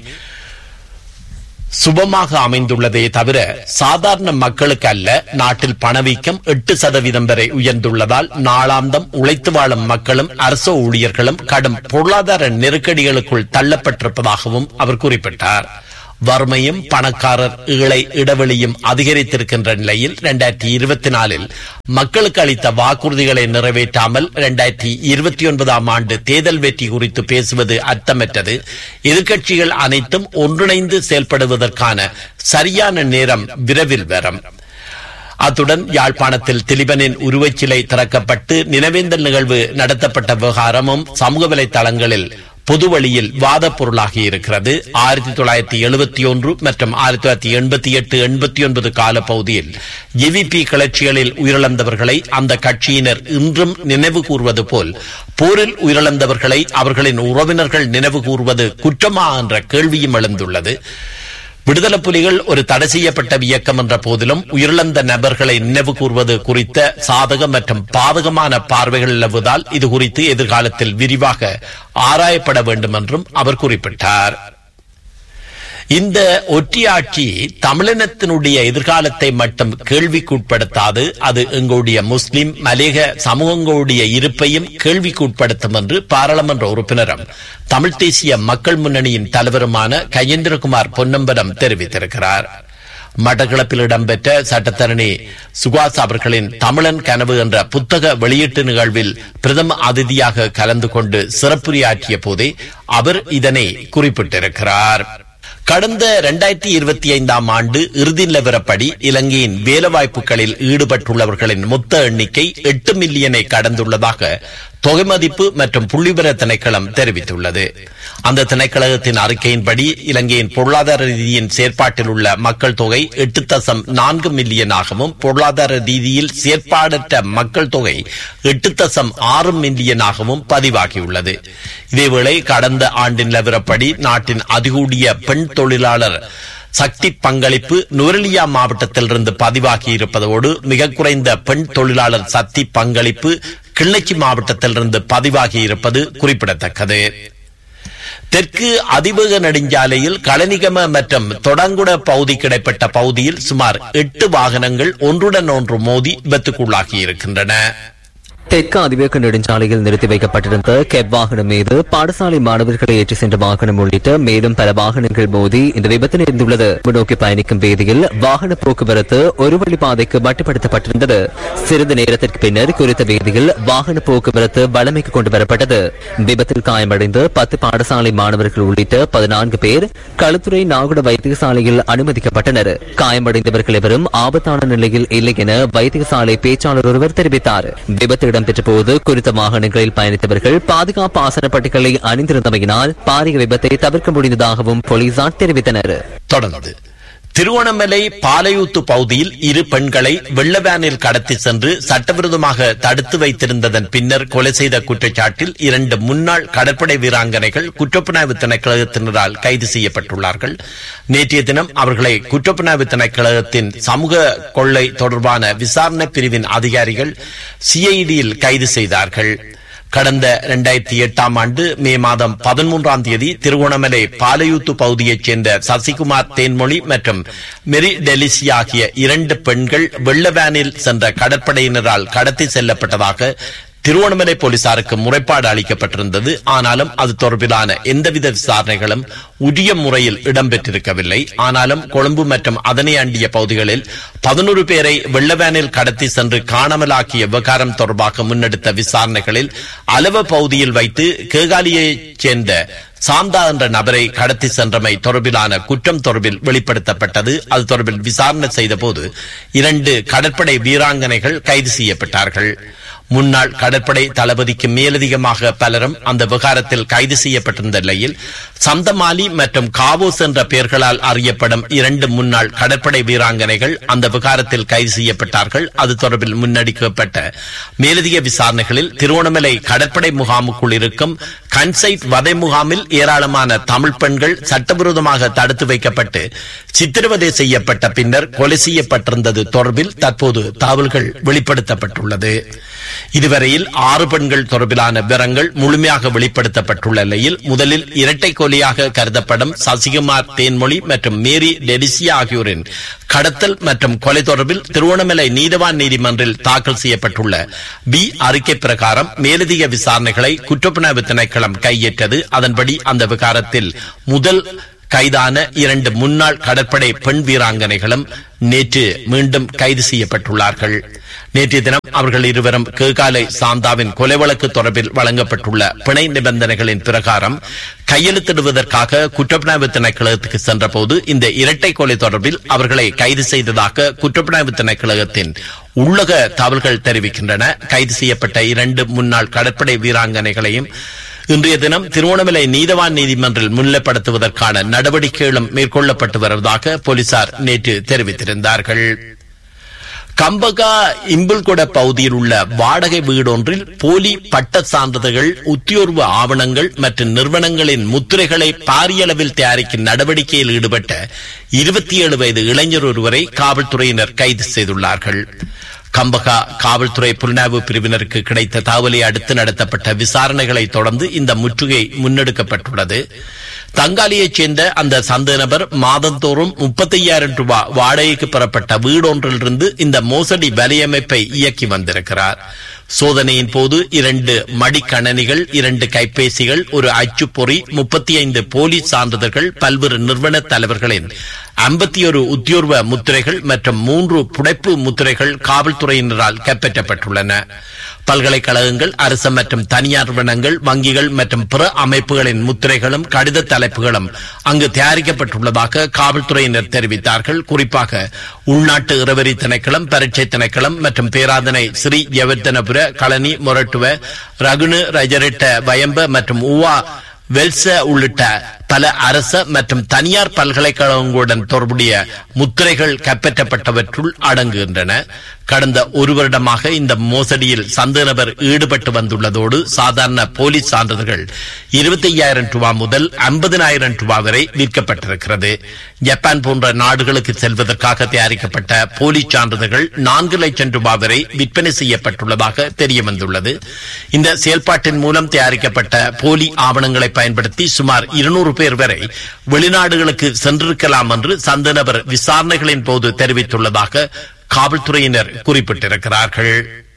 சுபமாக அமைந்துள்ளதே தவிர சாதாரண மக்களுக்கு அல்ல நாட்டில் பணவீக்கம் எட்டு சதவீதம் வரை உயர்ந்துள்ளதால் நாளாந்தம் உழைத்து வாழும் மக்களும் அரசு ஊழியர்களும் கடும் பொருளாதார நெருக்கடிகளுக்குள் தள்ளப்பட்டிருப்பதாகவும் அவர் குறிப்பிட்டார் வறுமையும் பணக்காரர் ஏழை இடைவெளியும் அதிகரித்திருக்கின்ற நிலையில் இரண்டாயிரத்தி இருபத்தி நாலில் மக்களுக்கு அளித்த வாக்குறுதிகளை நிறைவேற்றாமல் இரண்டாயிரத்தி இருபத்தி ஒன்பதாம் ஆண்டு தேர்தல் வெற்றி குறித்து பேசுவது அர்த்தமற்றது எதிர்க்கட்சிகள் அனைத்தும் ஒன்றிணைந்து செயல்படுவதற்கான சரியான நேரம் விரைவில் வரும் அத்துடன் யாழ்ப்பாணத்தில் திலிபனின் உருவச்சிலை திறக்கப்பட்டு நினைவேந்தல் நிகழ்வு நடத்தப்பட்ட விவகாரமும் சமூக வலைதளங்களில் பொது வழியில் வாத பொருளாகி இருக்கிறது ஆயிரத்தி தொள்ளாயிரத்தி எழுபத்தி ஒன்று மற்றும் ஆயிரத்தி தொள்ளாயிரத்தி எண்பத்தி எட்டு எண்பத்தி ஒன்பது காலப்பகுதியில் ஜிவிபி கிளர்ச்சிகளில் உயிரிழந்தவர்களை அந்த கட்சியினர் இன்றும் நினைவு கூர்வது போல் போரில் உயிரிழந்தவர்களை அவர்களின் உறவினர்கள் நினைவு கூர்வது குற்றமா என்ற கேள்வியும் எழுந்துள்ளது விடுதலை புலிகள் ஒரு தடை செய்யப்பட்ட இயக்கம் என்ற போதிலும் உயிரிழந்த நபர்களை நினைவு கூர்வது குறித்த சாதக மற்றும் பாதகமான பார்வைகள் நிலவுவதால் இது குறித்து எதிர்காலத்தில் விரிவாக ஆராயப்பட வேண்டும் என்றும் அவர் குறிப்பிட்டார் இந்த ஒற்றியாட்சி தமிழினத்தினுடைய எதிர்காலத்தை மட்டும் கேள்விக்குட்படுத்தாது அது எங்களுடைய முஸ்லிம் மலேக சமூகங்களுடைய இருப்பையும் கேள்விக்குட்படுத்தும் என்று பாராளுமன்ற உறுப்பினரும் தமிழ் தேசிய மக்கள் முன்னணியின் தலைவருமான கஜேந்திரகுமார் பொன்னம்பலம் தெரிவித்திருக்கிறார் மட்டக்களப்பில் இடம்பெற்ற சட்டத்தரணி சுகாஸ் அவர்களின் தமிழன் கனவு என்ற புத்தக வெளியீட்டு நிகழ்வில் பிரதம அதிதியாக கலந்து கொண்டு சிறப்புரையாற்றிய போதே அவர் இதனை குறிப்பிட்டிருக்கிறார் கடந்த இரண்டாயிரத்தி இருபத்தி ஐந்தாம் ஆண்டு இறுதி நிலவரப்படி இலங்கையின் வேலைவாய்ப்புகளில் ஈடுபட்டுள்ளவர்களின் மொத்த எண்ணிக்கை எட்டு மில்லியனை கடந்துள்ளதாக தொகை மதிப்பு மற்றும் புள்ளிவிவர திணைக்களம் தெரிவித்துள்ளது அந்த திணைக்களத்தின் அறிக்கையின்படி இலங்கையின் பொருளாதார ரீதியின் செயற்பாட்டில் உள்ள மக்கள் தொகை எட்டு தசம் நான்கு மில்லியனாகவும் பொருளாதார ரீதியில் செயற்பாடற்ற மக்கள் தொகை எட்டு தசம் ஆறு மில்லியனாகவும் பதிவாகியுள்ளது இதேவேளை கடந்த ஆண்டின் நிலவரப்படி நாட்டின் அதிகூடிய பெண் தொழிலாளர் சக்தி பங்களிப்பு நுவரெலியா மாவட்டத்திலிருந்து பதிவாகி இருப்பதோடு மிக குறைந்த பெண் தொழிலாளர் சக்தி பங்களிப்பு கிள்ளச்சி மாவட்டத்திலிருந்து பதிவாகி இருப்பது குறிப்பிடத்தக்கது தெற்கு அதிவேக நெடுஞ்சாலையில் களனிகம மற்றும் தொடங்குட பகுதிக்கு இடைப்பட்ட பகுதியில் சுமார் எட்டு வாகனங்கள் ஒன்றுடன் ஒன்று மோதி விபத்துக்குள்ளாகி இருக்கின்றன தெற்கு அதிவேக நெடுஞ்சாலையில் நிறுத்தி வைக்கப்பட்டிருந்த கெப் வாகனம் மீது பாடசாலை மாணவர்களை ஏற்றி சென்ற வாகனம் உள்ளிட்ட மேலும் பல வாகனங்கள் மோதி இந்த விபத்து நேர்ந்துள்ளது நோக்கி பயணிக்கும் வேதியில் வாகன போக்குவரத்து ஒரு வழி பாதைக்கு மட்டுப்படுத்தப்பட்டிருந்தது சிறிது நேரத்திற்கு பின்னர் குறித்த வேதியில் வாகன போக்குவரத்து வளமைக்கு கொண்டு வரப்பட்டது விபத்தில் காயமடைந்த பத்து பாடசாலை மாணவர்கள் உள்ளிட்ட பதினான்கு பேர் களுத்துறை நாகுட வைத்தியசாலையில் அனுமதிக்கப்பட்டனர் காயமடைந்தவர்கள் எவரும் ஆபத்தான நிலையில் இல்லை என வைத்தியசாலை பேச்சாளர் ஒருவர் தெரிவித்தார் விபத்து இடம்பெற்ற போது குறித்த வாகனங்களில் பயணித்தவர்கள் பாதுகாப்பு ஆசனப்பட்டிகளை அணிந்திருந்தமையினால் பாரிய விபத்தை தவிர்க்க முடிந்ததாகவும் போலீசார் தெரிவித்தனர் தொடர்ந்து திருவோணமலை பாலையூத்து பகுதியில் இரு பெண்களை வெள்ளவேனில் கடத்தி சென்று சட்டவிரோதமாக தடுத்து வைத்திருந்ததன் பின்னர் கொலை செய்த குற்றச்சாட்டில் இரண்டு முன்னாள் கடற்படை வீராங்கனைகள் குற்றப்புலனாய்வு திணைக்களத்தினரால் கைது செய்யப்பட்டுள்ளார்கள் நேற்றைய தினம் அவர்களை குற்றப்புலனாய்வு திணைக்களத்தின் சமூக கொள்ளை தொடர்பான விசாரணை பிரிவின் அதிகாரிகள் சிஐடியில் கைது செய்தார்கள் கடந்த இரண்டாயிரத்தி எட்டாம் ஆண்டு மே மாதம் பதிமூன்றாம் தேதி திருகோணமலை பாலையூத்து பகுதியைச் சேர்ந்த சசிகுமார் தேன்மொழி மற்றும் மெரி டெலிசி ஆகிய இரண்டு பெண்கள் வெள்ளவேனில் சென்ற கடற்படையினரால் கடத்தி செல்லப்பட்டதாக திருவோணமலை போலீசாருக்கு முறைப்பாடு அளிக்கப்பட்டிருந்தது ஆனாலும் அது தொடர்பிலான எந்தவித விசாரணைகளும் உரிய முறையில் இடம்பெற்றிருக்கவில்லை ஆனாலும் கொழும்பு மற்றும் அதனை அண்டிய பகுதிகளில் பதினோரு பேரை வெள்ளவேனில் கடத்தி சென்று காணாமலாக்கிய விவகாரம் தொடர்பாக முன்னெடுத்த விசாரணைகளில் அளவ பகுதியில் வைத்து கேகாலியைச் சேர்ந்த சாந்தா என்ற நபரை கடத்தி சென்றமை தொடர்பிலான குற்றம் தொடர்பில் வெளிப்படுத்தப்பட்டது அது தொடர்பில் விசாரணை செய்தபோது இரண்டு கடற்படை வீராங்கனைகள் கைது செய்யப்பட்டார்கள் முன்னாள் கடற்படை தளபதிக்கு மேலதிகமாக பலரும் அந்த விவகாரத்தில் கைது செய்யப்பட்டிருந்த நிலையில் சந்தமாலி மற்றும் காவோஸ் என்ற பெயர்களால் அறியப்படும் இரண்டு முன்னாள் கடற்படை வீராங்கனைகள் அந்த விவகாரத்தில் கைது செய்யப்பட்டார்கள் அது தொடர்பில் முன்னெடுக்கப்பட்ட மேலதிக விசாரணைகளில் திருவோணமலை கடற்படை முகாமுக்குள் இருக்கும் கன்சைட் வதை முகாமில் ஏராளமான தமிழ் பெண்கள் சட்டவிரோதமாக தடுத்து வைக்கப்பட்டு சித்திரவதை செய்யப்பட்ட பின்னர் கொலை செய்யப்பட்டிருந்தது தொடர்பில் தற்போது தகவல்கள் வெளிப்படுத்தப்பட்டுள்ளது இதுவரையில் ஆறு பெண்கள் தொடர்பிலான விவரங்கள் முழுமையாக வெளிப்படுத்தப்பட்டுள்ள நிலையில் முதலில் இரட்டை கொலையாக கருதப்படும் சசிகுமார் தேன்மொழி மற்றும் மேரி டெலிசியா ஆகியோரின் கடத்தல் மற்றும் கொலை தொடர்பில் திருவோணமலை நீதவான் நீதிமன்றில் தாக்கல் செய்யப்பட்டுள்ள பி அறிக்கை பிரகாரம் மேலதிக விசாரணைகளை குற்றப்புலனாய்வு திணைக்களம் கையேற்றது அதன்படி அந்த விகாரத்தில் முதல் கைதான இரண்டு முன்னாள் கடற்படை பெண் வீராங்கனைகளும் நேற்று மீண்டும் கைது செய்யப்பட்டுள்ளார்கள் நேற்றைய தினம் அவர்கள் இருவரும் கேகாலை சாந்தாவின் கொலை வழக்கு தொடர்பில் வழங்கப்பட்டுள்ள பிணை நிபந்தனைகளின் பிரகாரம் கையெழுத்திடுவதற்காக குற்றப்புலனாய்வு திணைக்களத்துக்கு சென்றபோது இந்த இரட்டை கொலை தொடர்பில் அவர்களை கைது செய்ததாக குற்றப்புலனாய்வு திணைக்களத்தின் உள்ளக தகவல்கள் தெரிவிக்கின்றன கைது செய்யப்பட்ட இரண்டு முன்னாள் கடற்படை வீராங்கனைகளையும் இன்றைய தினம் திருவோணமலை நீதவான் நீதிமன்றில் முன்னிலைப்படுத்துவதற்கான நடவடிக்கைகளும் மேற்கொள்ளப்பட்டு வருவதாக போலீசார் நேற்று தெரிவித்திருந்தார்கள் கம்பகா இம்புல்கொட பகுதியில் உள்ள வாடகை வீடொன்றில் போலி பட்ட சான்றிதழ்கள் உத்தியோர்வு ஆவணங்கள் மற்றும் நிறுவனங்களின் முத்திரைகளை பாரியளவில் தயாரிக்கும் நடவடிக்கையில் ஈடுபட்ட இருபத்தி ஏழு வயது இளைஞர் ஒருவரை காவல்துறையினர் கைது செய்துள்ளார்கள் கம்பகா காவல்துறை புலனாய்வு பிரிவினருக்கு கிடைத்த தகவலை அடுத்து நடத்தப்பட்ட விசாரணைகளை தொடர்ந்து இந்த முற்றுகை முன்னெடுக்கப்பட்டுள்ளது தங்காலியைச் சேர்ந்த அந்த சந்த நபர் மாதந்தோறும் முப்பத்தையாயிரம் ரூபாய் வாடகைக்கு பெறப்பட்ட வீடொன்றிலிருந்து இந்த மோசடி வலையமைப்பை இயக்கி வந்திருக்கிறார் சோதனையின் போது இரண்டு மடிக்கணனிகள் இரண்டு கைபேசிகள் ஒரு அச்சுப்பொறி முப்பத்தி ஐந்து போலீஸ் சான்றிதழ்கள் பல்வேறு நிறுவன தலைவர்களின் ஐம்பத்தி ஒரு உத்தியோர்வ முத்திரைகள் மற்றும் மூன்று புடைப்பு முத்திரைகள் காவல்துறையினரால் கைப்பற்றப்பட்டுள்ளன பல்கலைக்கழகங்கள் அரசு மற்றும் தனியார் நிறுவனங்கள் வங்கிகள் மற்றும் பிற அமைப்புகளின் முத்திரைகளும் கடித தலைப்புகளும் அங்கு தயாரிக்கப்பட்டுள்ளதாக காவல்துறையினர் தெரிவித்தார்கள் குறிப்பாக உள்நாட்டு இரவரி திணைக்களம் பரீட்சை திணைக்களம் மற்றும் பேராதனை ஸ்ரீ யவர்தனபுர களனி மொரட்டுவ ரகுனு ரஜரிட்ட வயம்ப மற்றும் ஊவா வெல்ச உள்ளிட்ட பல அரச மற்றும் தனியார் பல்கலைக்கழகங்களுடன் தொடர்புடைய முத்திரைகள் கைப்பற்றப்பட்டவற்றுள் அடங்குகின்றன கடந்த ஒரு வருடமாக இந்த மோசடியில் சந்தேக நபர் ஈடுபட்டு வந்துள்ளதோடு சாதாரண போலீஸ் சான்றிதழ்கள் இருபத்தி ஐயாயிரம் ரூபாய் முதல் ஐம்பதினாயிரம் ரூபாய் வரை விற்கப்பட்டிருக்கிறது ஜப்பான் போன்ற நாடுகளுக்கு செல்வதற்காக தயாரிக்கப்பட்ட போலீஸ் சான்றிதழ்கள் நான்கு லட்சம் ரூபாய் வரை விற்பனை செய்யப்பட்டுள்ளதாக தெரிய வந்துள்ளது இந்த செயல்பாட்டின் மூலம் தயாரிக்கப்பட்ட போலி ஆவணங்களை பயன்படுத்தி சுமார் இருநூறு பேர் வரை வெளிநாடுகளுக்கு சென்றிருக்கலாம் என்று சந்த நபர் விசாரணைகளின் போது தெரிவித்துள்ளதாக காவல்துறையினர் குறிப்பிட்டிருக்கிறார்கள்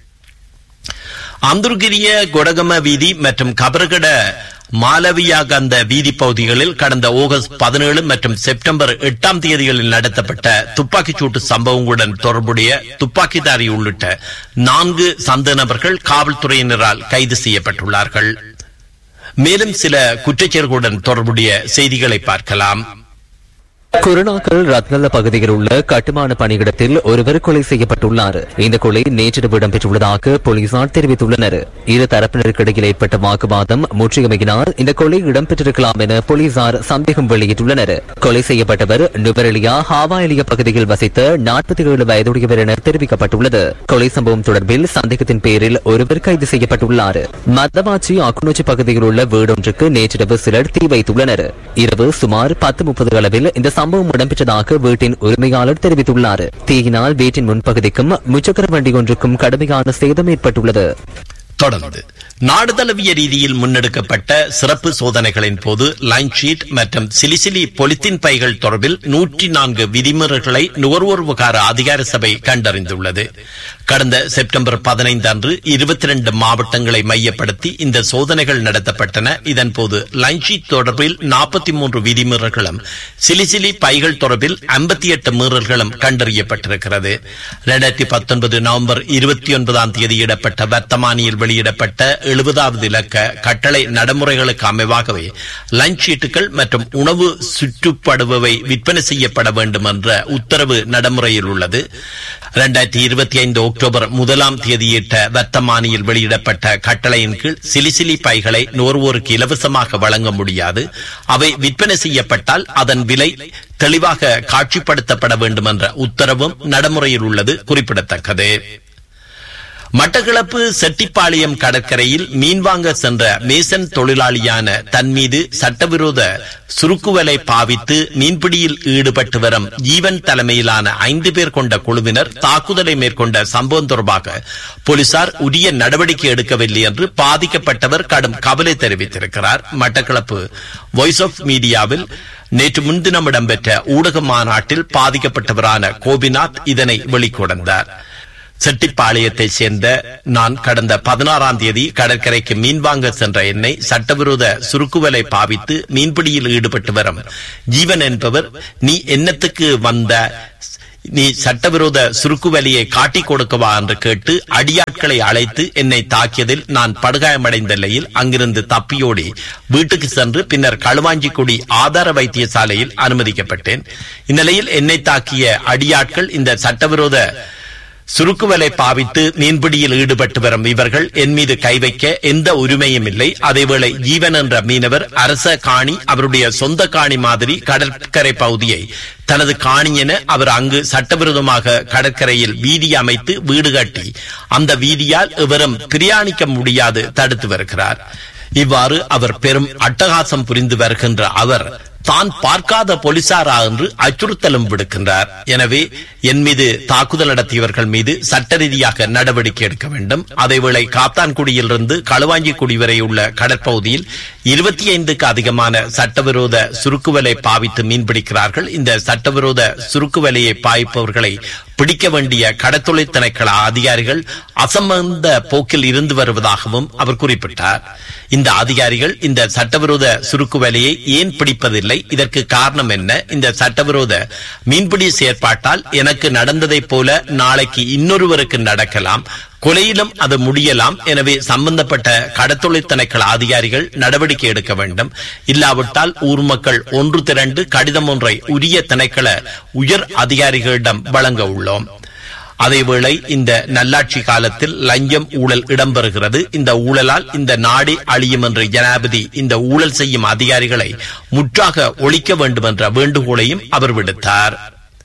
அந்துர்கிரிய கொடகம வீதி மற்றும் கபரகட மாலவியாகந்த வீதி பகுதிகளில் கடந்த ஆகஸ்ட் பதினேழு மற்றும் செப்டம்பர் எட்டாம் தேதிகளில் நடத்தப்பட்ட துப்பாக்கிச்சூட்டு சம்பவங்களுடன் தொடர்புடைய துப்பாக்கிதாரி உள்ளிட்ட நான்கு சந்த நபர்கள் காவல்துறையினரால் கைது செய்யப்பட்டுள்ளார்கள் மேலும் சில குற்றச்செயல்களுடன் தொடர்புடைய செய்திகளை பார்க்கலாம் குருணாக்கல் ரத்னல்ல பகுதியில் உள்ள கட்டுமான பணியிடத்தில் ஒருவர் கொலை செய்யப்பட்டுள்ளார் இந்த கொலை நேற்றிரவு இடம்பெற்றுள்ளதாக போலீசார் தெரிவித்துள்ளனர் இரு தரப்பினருக்கு இடையில் ஏற்பட்ட வாக்குவாதம் முற்றியமையினால் இந்த கொலை இடம்பெற்றிருக்கலாம் என போலீசார் சந்தேகம் வெளியிட்டுள்ளனர் கொலை செய்யப்பட்டவர் நுவரெலியா ஹாவாயிலிய பகுதியில் வசித்த நாற்பத்தி ஏழு வயதுடையவர் என தெரிவிக்கப்பட்டுள்ளது கொலை சம்பவம் தொடர்பில் சந்தேகத்தின் பேரில் ஒருவர் கைது செய்யப்பட்டுள்ளார் மதவாச்சி அக்குனோச்சி பகுதியில் உள்ள வீடொன்றுக்கு நேற்றிரவு சிலர் தீ வைத்துள்ளனர் இரவு சுமார் பத்து முப்பது அளவில் இந்த சம்பவம் இடம்பெற்றதாக வீட்டின் உரிமையாளர் தெரிவித்துள்ளார் தீயினால் வீட்டின் முன்பகுதிக்கும் முச்சக்கர வண்டி ஒன்றுக்கும் கடுமையான சேதம் ஏற்பட்டுள்ளது தொடர்ந்து நாடு தழுவிய ரீதியில் முன்னெடுக்கப்பட்ட சிறப்பு சோதனைகளின் போது லைன் ஷீட் மற்றும் சிலிசிலி பொலித்தீன் பைகள் தொடர்பில் நூற்றி நான்கு விதிமுறைகளை நுகர்வோர் விவகார அதிகார சபை கண்டறிந்துள்ளது கடந்த செப்டம்பர் பதினைந்து அன்று இருபத்தி ரெண்டு மாவட்டங்களை மையப்படுத்தி இந்த சோதனைகள் நடத்தப்பட்டன இதன்போது லைன் ஷீட் தொடர்பில் நாற்பத்தி மூன்று விதிமீறல்களும் சிலிசிலி பைகள் தொடர்பில் ஐம்பத்தி எட்டு மீறல்களும் கண்டறியப்பட்டிருக்கிறது இரண்டாயிரத்தி பத்தொன்பது நவம்பர் இருபத்தி ஒன்பதாம் தேதியிடப்பட்ட வர்த்தமானியில் வெளியிடப்பட்ட எழுபதாவது இலக்க கட்டளை நடைமுறைகளுக்கு அமைவாகவே லஞ்ச் ஷீட்டுகள் மற்றும் உணவு சுற்றுப்படுபவை விற்பனை செய்யப்பட வேண்டும் என்ற உத்தரவு நடைமுறையில் உள்ளது இரண்டாயிரத்தி இருபத்தி ஐந்து அக்டோபர் முதலாம் தேதியிட்ட வர்த்தமானியில் வெளியிடப்பட்ட கட்டளையின் கீழ் சிலிசிலி பைகளை நுகர்வோருக்கு இலவசமாக வழங்க முடியாது அவை விற்பனை செய்யப்பட்டால் அதன் விலை தெளிவாக காட்சிப்படுத்தப்பட வேண்டும் என்ற உத்தரவும் நடைமுறையில் உள்ளது குறிப்பிடத்தக்கது மட்டக்களப்பு செட்டிப்பாளையம் கடற்கரையில் மீன் வாங்க சென்ற மேசன் தொழிலாளியான தன் மீது சட்டவிரோத சுருக்குவலை பாவித்து மீன்பிடியில் ஈடுபட்டு வரும் ஜீவன் தலைமையிலான ஐந்து பேர் கொண்ட குழுவினர் தாக்குதலை மேற்கொண்ட சம்பவம் தொடர்பாக போலீசார் உரிய நடவடிக்கை எடுக்கவில்லை என்று பாதிக்கப்பட்டவர் கடும் கவலை தெரிவித்திருக்கிறார் மட்டக்களப்பு வாய்ஸ் ஆஃப் மீடியாவில் நேற்று முன்தினம் இடம்பெற்ற ஊடக மாநாட்டில் பாதிக்கப்பட்டவரான கோபிநாத் இதனை வெளிக்கொணர்ந்தார் செட்டிப்பாளையத்தை சேர்ந்த நான் கடந்த பதினாறாம் தேதி கடற்கரைக்கு மீன் வாங்க சென்ற என்னை சட்டவிரோத சுருக்குவலை பாவித்து மீன்பிடியில் ஈடுபட்டு வரும் ஜீவன் என்பவர் நீ என்னத்துக்கு வந்த நீ சட்டவிரோத சுருக்குவலியை காட்டிக் கொடுக்கவா என்று கேட்டு அடியாட்களை அழைத்து என்னை தாக்கியதில் நான் படுகாயமடைந்த நிலையில் அங்கிருந்து தப்பியோடி வீட்டுக்கு சென்று பின்னர் களுவாஞ்சிக்குடி ஆதார வைத்தியசாலையில் அனுமதிக்கப்பட்டேன் இந்நிலையில் என்னை தாக்கிய அடியாட்கள் இந்த சட்டவிரோத சுருக்குவலை பாவித்து மீன்பிடியில் ஈடுபட்டு வரும் இவர்கள் என் மீது கை வைக்க எந்த உரிமையும் இல்லை அதேவேளை ஜீவன் என்ற மீனவர் அரச காணி அவருடைய சொந்த காணி மாதிரி கடற்கரை பகுதியை தனது காணி என அவர் அங்கு சட்டவிரோதமாக கடற்கரையில் வீதி அமைத்து வீடு கட்டி அந்த வீதியால் இவரும் பிரயாணிக்க முடியாது தடுத்து வருகிறார் இவ்வாறு அவர் பெரும் அட்டகாசம் புரிந்து வருகின்ற அவர் தான் பார்க்காத போலீசாரா என்று அச்சுறுத்தலும் விடுக்கின்றார் எனவே என் மீது தாக்குதல் நடத்தியவர்கள் மீது சட்ட ரீதியாக நடவடிக்கை எடுக்க வேண்டும் அதேவேளை காத்தான்குடியிலிருந்து களுவாஞ்சிக்குடி வரை உள்ள கடற்பகுதியில் இருபத்தி ஐந்துக்கு அதிகமான சட்டவிரோத சுருக்குவலை பாவித்து மீன்பிடிக்கிறார்கள் இந்த சட்டவிரோத சுருக்குவலையை பாய்ப்பவர்களை பிடிக்க வேண்டிய கடத்தொழில் திணைக்கள அதிகாரிகள் அசம்பந்த போக்கில் இருந்து வருவதாகவும் அவர் குறிப்பிட்டார் இந்த அதிகாரிகள் இந்த சட்டவிரோத சுருக்கு வேலையை ஏன் பிடிப்பதில்லை இதற்கு காரணம் என்ன இந்த சட்டவிரோத மீன்பிடி செயற்பாட்டால் எனக்கு நடந்ததைப் போல நாளைக்கு இன்னொருவருக்கு நடக்கலாம் கொலையிலும் அது முடியலாம் எனவே சம்பந்தப்பட்ட கடத்தொழில் திணைக்கள அதிகாரிகள் நடவடிக்கை எடுக்க வேண்டும் இல்லாவிட்டால் ஊர் மக்கள் ஒன்று திரண்டு கடிதம் ஒன்றை உரிய திணைக்கள உயர் அதிகாரிகளிடம் வழங்க உள்ளோம் அதேவேளை இந்த நல்லாட்சி காலத்தில் லஞ்சம் ஊழல் இடம்பெறுகிறது இந்த ஊழலால் இந்த நாடே அழியும் என்று ஜனாதிபதி இந்த ஊழல் செய்யும் அதிகாரிகளை முற்றாக ஒழிக்க வேண்டும் என்ற வேண்டுகோளையும் அவர் விடுத்தார்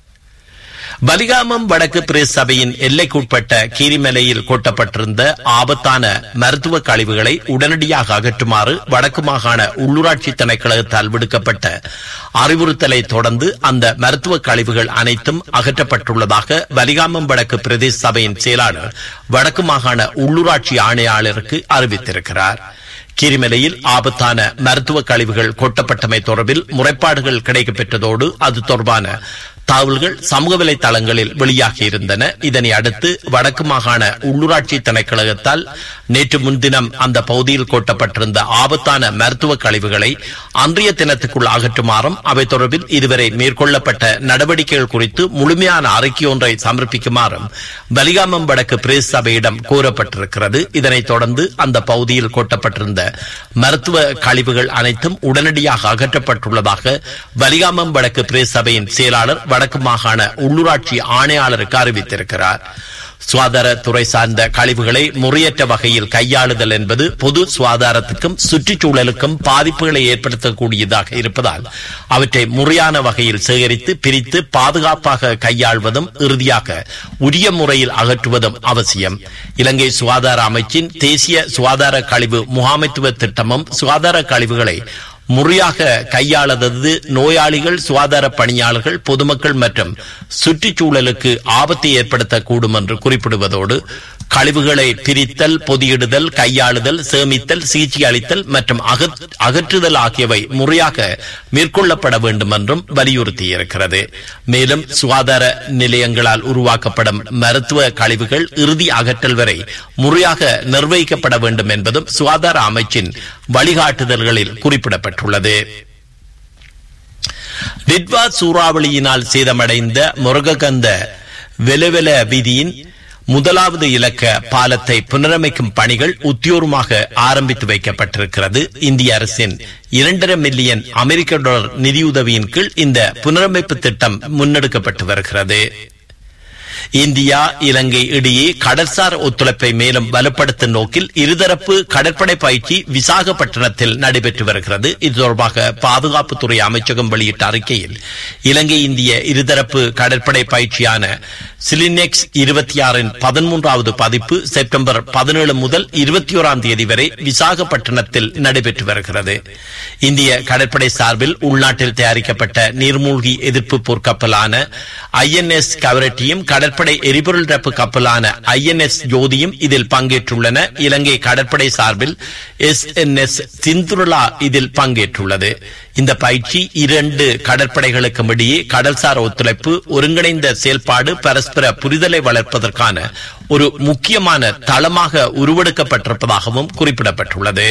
பலிகாமம் வடக்கு பிரேஸ் சபையின் எல்லைக்குட்பட்ட கீரிமலையில் கொட்டப்பட்டிருந்த ஆபத்தான மருத்துவ கழிவுகளை உடனடியாக அகற்றுமாறு வடக்கு மாகாண உள்ளூராட்சி திணைக்களத்தால் விடுக்கப்பட்ட அறிவுறுத்தலை தொடர்ந்து அந்த மருத்துவ கழிவுகள் அனைத்தும் அகற்றப்பட்டுள்ளதாக பலிகாமம் வடக்கு பிரதேச சபையின் செயலாளர் வடக்கு மாகாண உள்ளூராட்சி ஆணையாளருக்கு அறிவித்திருக்கிறார் கீரிமலையில் ஆபத்தான மருத்துவ கழிவுகள் கொட்டப்பட்டமை தொடர்பில் முறைப்பாடுகள் கிடைக்கப்பெற்றதோடு அது தொடர்பான தகவல்கள் சமூக வலைதளங்களில் வெளியாகியிருந்தன இதனை அடுத்து வடக்கு மாகாண உள்ளூராட்சி திணைக்களகத்தால் நேற்று முன்தினம் அந்த பகுதியில் கொட்டப்பட்டிருந்த ஆபத்தான மருத்துவ கழிவுகளை அன்றைய தினத்துக்குள் அகற்றுமாறும் அவை தொடர்பில் இதுவரை மேற்கொள்ளப்பட்ட நடவடிக்கைகள் குறித்து முழுமையான அறிக்கை ஒன்றை சமர்ப்பிக்குமாறும் பலிகாமம் வடக்கு பிரேஸ் சபையிடம் கோரப்பட்டிருக்கிறது இதனைத் தொடர்ந்து அந்த பகுதியில் கொட்டப்பட்டிருந்த மருத்துவ கழிவுகள் அனைத்தும் உடனடியாக அகற்றப்பட்டுள்ளதாக பலிகாமம் வடக்கு பிரேஸ் சபையின் செயலாளர் வடக்கு மாகாண உள்ளூராட்சி ஆணையாளருக்கு அறிவித்திருக்கிறார் சுகாதாரத்துறை சார்ந்த கழிவுகளை முறையற்ற வகையில் கையாளுதல் என்பது பொது சுகாதாரத்துக்கும் சுற்றுச்சூழலுக்கும் பாதிப்புகளை ஏற்படுத்தக்கூடியதாக இருப்பதால் அவற்றை முறையான வகையில் சேகரித்து பிரித்து பாதுகாப்பாக கையாள்வதும் இறுதியாக உரிய முறையில் அகற்றுவதும் அவசியம் இலங்கை சுகாதார அமைச்சின் தேசிய சுகாதார கழிவு முகாமைத்துவ திட்டமும் சுகாதார கழிவுகளை முறையாக கையாளதது நோயாளிகள் சுகாதார பணியாளர்கள் பொதுமக்கள் மற்றும் சுற்றுச்சூழலுக்கு ஆபத்தை ஏற்படுத்தக்கூடும் என்று குறிப்பிடுவதோடு கழிவுகளை பிரித்தல் பொதியிடுதல் கையாளுதல் சேமித்தல் சிகிச்சை அளித்தல் மற்றும் அகற்றுதல் ஆகியவை முறையாக மேற்கொள்ளப்பட வேண்டும் என்றும் வலியுறுத்தியிருக்கிறது மேலும் சுகாதார நிலையங்களால் உருவாக்கப்படும் மருத்துவ கழிவுகள் இறுதி அகற்றல் வரை முறையாக நிர்வகிக்கப்பட வேண்டும் என்பதும் சுகாதார அமைச்சின் வழிகாட்டுதல்களில் குறிப்பிடப்பட்டுள்ளது டிட்வா சூறாவளியினால் சேதமடைந்த முருககந்த வெலவெல வீதியின் முதலாவது இலக்க பாலத்தை புனரமைக்கும் பணிகள் உத்தியோகமாக ஆரம்பித்து வைக்கப்பட்டிருக்கிறது இந்திய அரசின் இரண்டரை மில்லியன் அமெரிக்க டாலர் நிதியுதவியின் கீழ் இந்த புனரமைப்பு திட்டம் முன்னெடுக்கப்பட்டு வருகிறது இந்தியா இலங்கை இடையே கடற்சார் ஒத்துழைப்பை மேலும் வலுப்படுத்தும் நோக்கில் இருதரப்பு கடற்படை பயிற்சி விசாகப்பட்டினத்தில் நடைபெற்று வருகிறது இது தொடர்பாக பாதுகாப்புத்துறை அமைச்சகம் வெளியிட்ட அறிக்கையில் இலங்கை இந்திய இருதரப்பு கடற்படை பயிற்சியான சிலினெக்ஸ் இருபத்தி ஆறின் பதிமூன்றாவது பதிப்பு செப்டம்பர் பதினேழு முதல் இருபத்தி ஓராம் தேதி வரை விசாகப்பட்டினத்தில் நடைபெற்று வருகிறது இந்திய கடற்படை சார்பில் உள்நாட்டில் தயாரிக்கப்பட்ட நீர்மூழ்கி எதிர்ப்பு போர்க்கப்பலான ஐஎன்எஸ் கவரட்டியும் கடற்படை எரிபொருள் ரப்பு கப்பலான ஐஎன்எஸ் ஜோதியும் இதில் பங்கேற்றுள்ளன இலங்கை கடற்படை சார்பில் எஸ் என் எஸ் சிந்துருளா இதில் பங்கேற்றுள்ளது இந்த பயிற்சி இரண்டு கடற்படைகளுக்கும் இடையே கடல்சார் ஒத்துழைப்பு ஒருங்கிணைந்த செயல்பாடு பரஸ்பர புரிதலை வளர்ப்பதற்கான ஒரு முக்கியமான தளமாக உருவெடுக்கப்பட்டிருப்பதாகவும் குறிப்பிடப்பட்டுள்ளது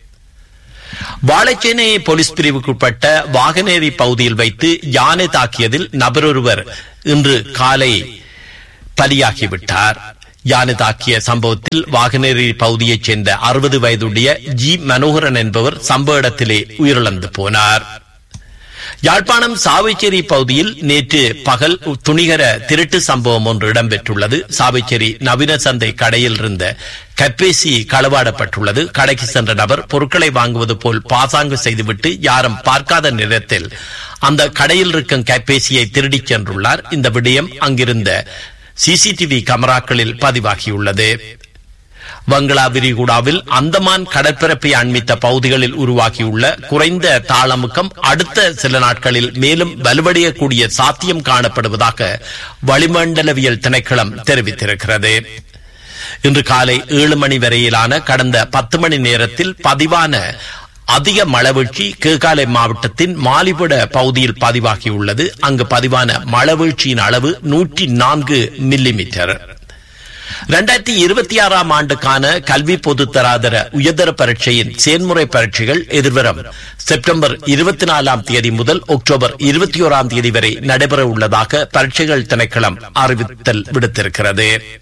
வாழைச்சேனை போலீஸ் பிரிவுக்குட்பட்ட வாகனேரி பகுதியில் வைத்து யானை தாக்கியதில் நபரொருவர் இன்று காலை பலியாகிவிட்டார் யானை தாக்கிய சம்பவத்தில் வாகனேரி பகுதியைச் சேர்ந்த அறுபது வயதுடைய ஜி மனோகரன் என்பவர் சம்பவ இடத்திலே உயிரிழந்து போனார் யாழ்ப்பாணம் சாவைச்சேரி பகுதியில் நேற்று பகல் துணிகர திருட்டு சம்பவம் ஒன்று இடம்பெற்றுள்ளது சாவைச்சேரி நவீன சந்தை கடையில் இருந்த கைபேசி களவாடப்பட்டுள்ளது கடைக்கு சென்ற நபர் பொருட்களை வாங்குவது போல் பாசாங்கு செய்துவிட்டு யாரும் பார்க்காத நேரத்தில் அந்த கடையில் இருக்கும் கைபேசியை திருடிச் சென்றுள்ளார் இந்த விடயம் அங்கிருந்த சிசிடிவி கேமராக்களில் பதிவாகியுள்ளது வங்களா விரிகுடாவில் அந்தமான் கடற்பரப்பை அண்மித்த பகுதிகளில் உருவாகியுள்ள குறைந்த தாளமுக்கம் அடுத்த சில நாட்களில் மேலும் வலுவடையக்கூடிய சாத்தியம் காணப்படுவதாக வளிமண்டலவியல் திணைக்களம் தெரிவித்திருக்கிறது இன்று காலை ஏழு மணி வரையிலான கடந்த பத்து மணி நேரத்தில் பதிவான அதிக மழவீழ்ச்சி கேகாலை மாவட்டத்தின் மாலிபட பகுதியில் பதிவாகியுள்ளது அங்கு பதிவான மழவீழ்ச்சியின் அளவு நூற்றி நான்கு மில்லிமீட்டர் இரண்டாயிரத்தி இருபத்தி ஆறாம் ஆண்டுக்கான கல்வி பொதுத்தராதர உயர்தர பரீட்சையின் செயல்முறை பரீட்சைகள் எதிர்வரும் செப்டம்பர் இருபத்தி நாலாம் தேதி முதல் அக்டோபர் இருபத்தி ஓராம் தேதி வரை நடைபெற உள்ளதாக பரீட்சைகள் திணைக்களம் அறிவித்தல் விடுத்திருக்கிறது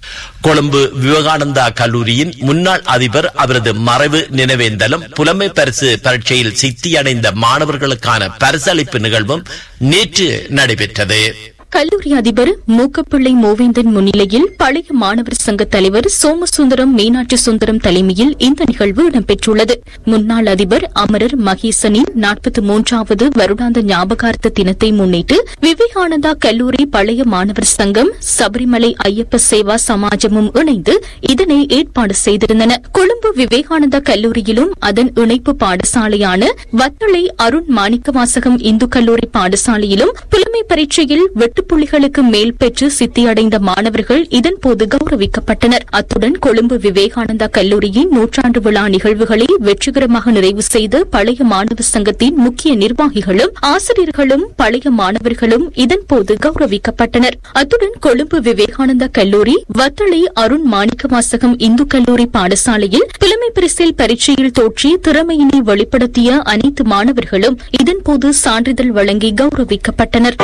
கொழும்பு விவேகானந்தா கல்லூரியின் முன்னாள் அதிபர் அவரது மறைவு நினைவேந்தலும் புலமை பரிசு பரீட்சையில் சித்தியடைந்த மாணவர்களுக்கான பரிசளிப்பு நிகழ்வும் நேற்று நடைபெற்றது கல்லூரி அதிபர் மூக்கப்பிள்ளை மோவேந்தன் முன்னிலையில் பழைய மாணவர் சங்க தலைவர் சோமசுந்தரம் மீனாட்சி சுந்தரம் தலைமையில் இந்த நிகழ்வு இடம்பெற்றுள்ளது முன்னாள் அதிபர் அமரர் மகேசனின் நாற்பத்தி மூன்றாவது வருடாந்த ஞாபகார்த்த தினத்தை முன்னிட்டு விவேகானந்தா கல்லூரி பழைய மாணவர் சங்கம் சபரிமலை ஐயப்ப சேவா சமாஜமும் இணைந்து இதனை ஏற்பாடு செய்திருந்தன கொழும்பு விவேகானந்தா கல்லூரியிலும் அதன் இணைப்பு பாடசாலையான வத்தளை அருண் மாணிக்கவாசகம் இந்து கல்லூரி பாடசாலையிலும் புலமை பரீட்சையில் வெட்டுப்புள்ளிகளுக்கு மேல் பெற்று சித்தியடைந்த மாணவர்கள் இதன்போது கௌரவிக்கப்பட்டனர் அத்துடன் கொழும்பு விவேகானந்தா கல்லூரியின் நூற்றாண்டு விழா நிகழ்வுகளை வெற்றிகரமாக நிறைவு செய்த பழைய மாணவர் சங்கத்தின் முக்கிய நிர்வாகிகளும் ஆசிரியர்களும் பழைய மாணவர்களும் இதன்போது கௌரவிக்கப்பட்டனர் அத்துடன் கொழும்பு விவேகானந்தா கல்லூரி வத்தளை அருண் மாணிக்கவாசகம் இந்து கல்லூரி பாடசாலையில் புலமை பரிசில் பரீட்சையில் தோற்றி திறமையினை வெளிப்படுத்திய அனைத்து மாணவர்களும் இதன்போது சான்றிதழ் வழங்கி கௌரவிக்கப்பட்டனர்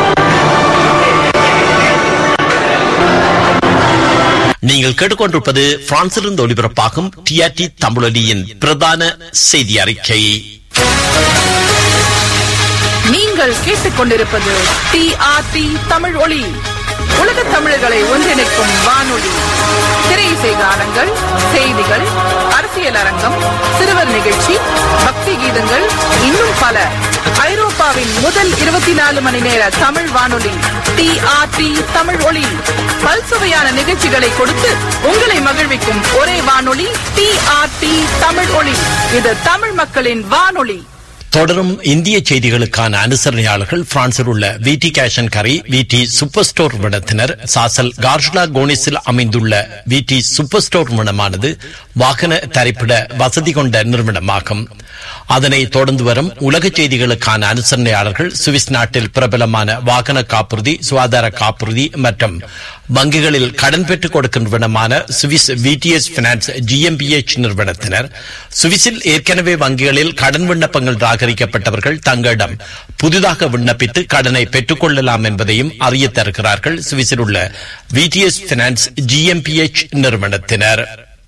நீங்கள் கேட்டுக்கொண்டிருப்பது பிரான்சிலிருந்து ஒலிபரப்பாகும் டிஆர்டி தமிழொலியின் பிரதான செய்தி அறிக்கை நீங்கள் கேட்டுக்கொண்டிருப்பது டிஆர்டி தமிழ் ஒளி உலக தமிழர்களை ஒன்றிணைக்கும் வானொலி திரையிசை கானங்கள் செய்திகள் அரசியல் அரங்கம் சிறுவர் நிகழ்ச்சி பக்தி கீதங்கள் இன்னும் பல ஐரோப்பாவின் முதல் இருபத்தி நாலு மணி நேர தமிழ் வானொலி டிஆர்டி தமிழ் ஒளி பல்சுவையான நிகழ்ச்சிகளை கொடுத்து உங்களை மகிழ்விக்கும் ஒரே வானொலி டிஆர்டி தமிழ் ஒளி இது தமிழ் மக்களின் வானொலி தொடரும் இந்திய செய்திகளுக்கான அனுசரணையாளர்கள் பிரான்சில் உள்ள விடி கேஷன் கரை விடி சூப்பர் ஸ்டோர் நிறுவனத்தினர் சாசல் கார்ஷ்லா கோனிஸில் அமைந்துள்ள விடி சூப்பர் ஸ்டோர் நிறுவனமானது வாகன தரிப்பிட வசதி கொண்ட நிறுவனமாகும் அதனை தொடர்ந்து வரும் உலக செய்திகளுக்கான அனுசரணையாளர்கள் சுவிஸ் நாட்டில் பிரபலமான வாகன காப்புறுதி சுகாதார காப்புறுதி மற்றும் வங்கிகளில் கடன் பெற்றுக் கொடுக்கும் நிறுவனமான சுவிஸ் விடிஎஸ் பினான்ஸ் ஜிஎம்பிஎச் நிறுவனத்தினர் சுவிஸில் ஏற்கனவே வங்கிகளில் கடன் விண்ணப்பங்கள் நிராகரிக்கப்பட்டவர்கள் தங்களிடம் புதிதாக விண்ணப்பித்து கடனை பெற்றுக் கொள்ளலாம் என்பதையும் அறிய தருகிறார்கள் சுவிஸில் உள்ள விடிஎஸ் பினான்ஸ் ஜிஎம்பிஎச் நிறுவனத்தினர்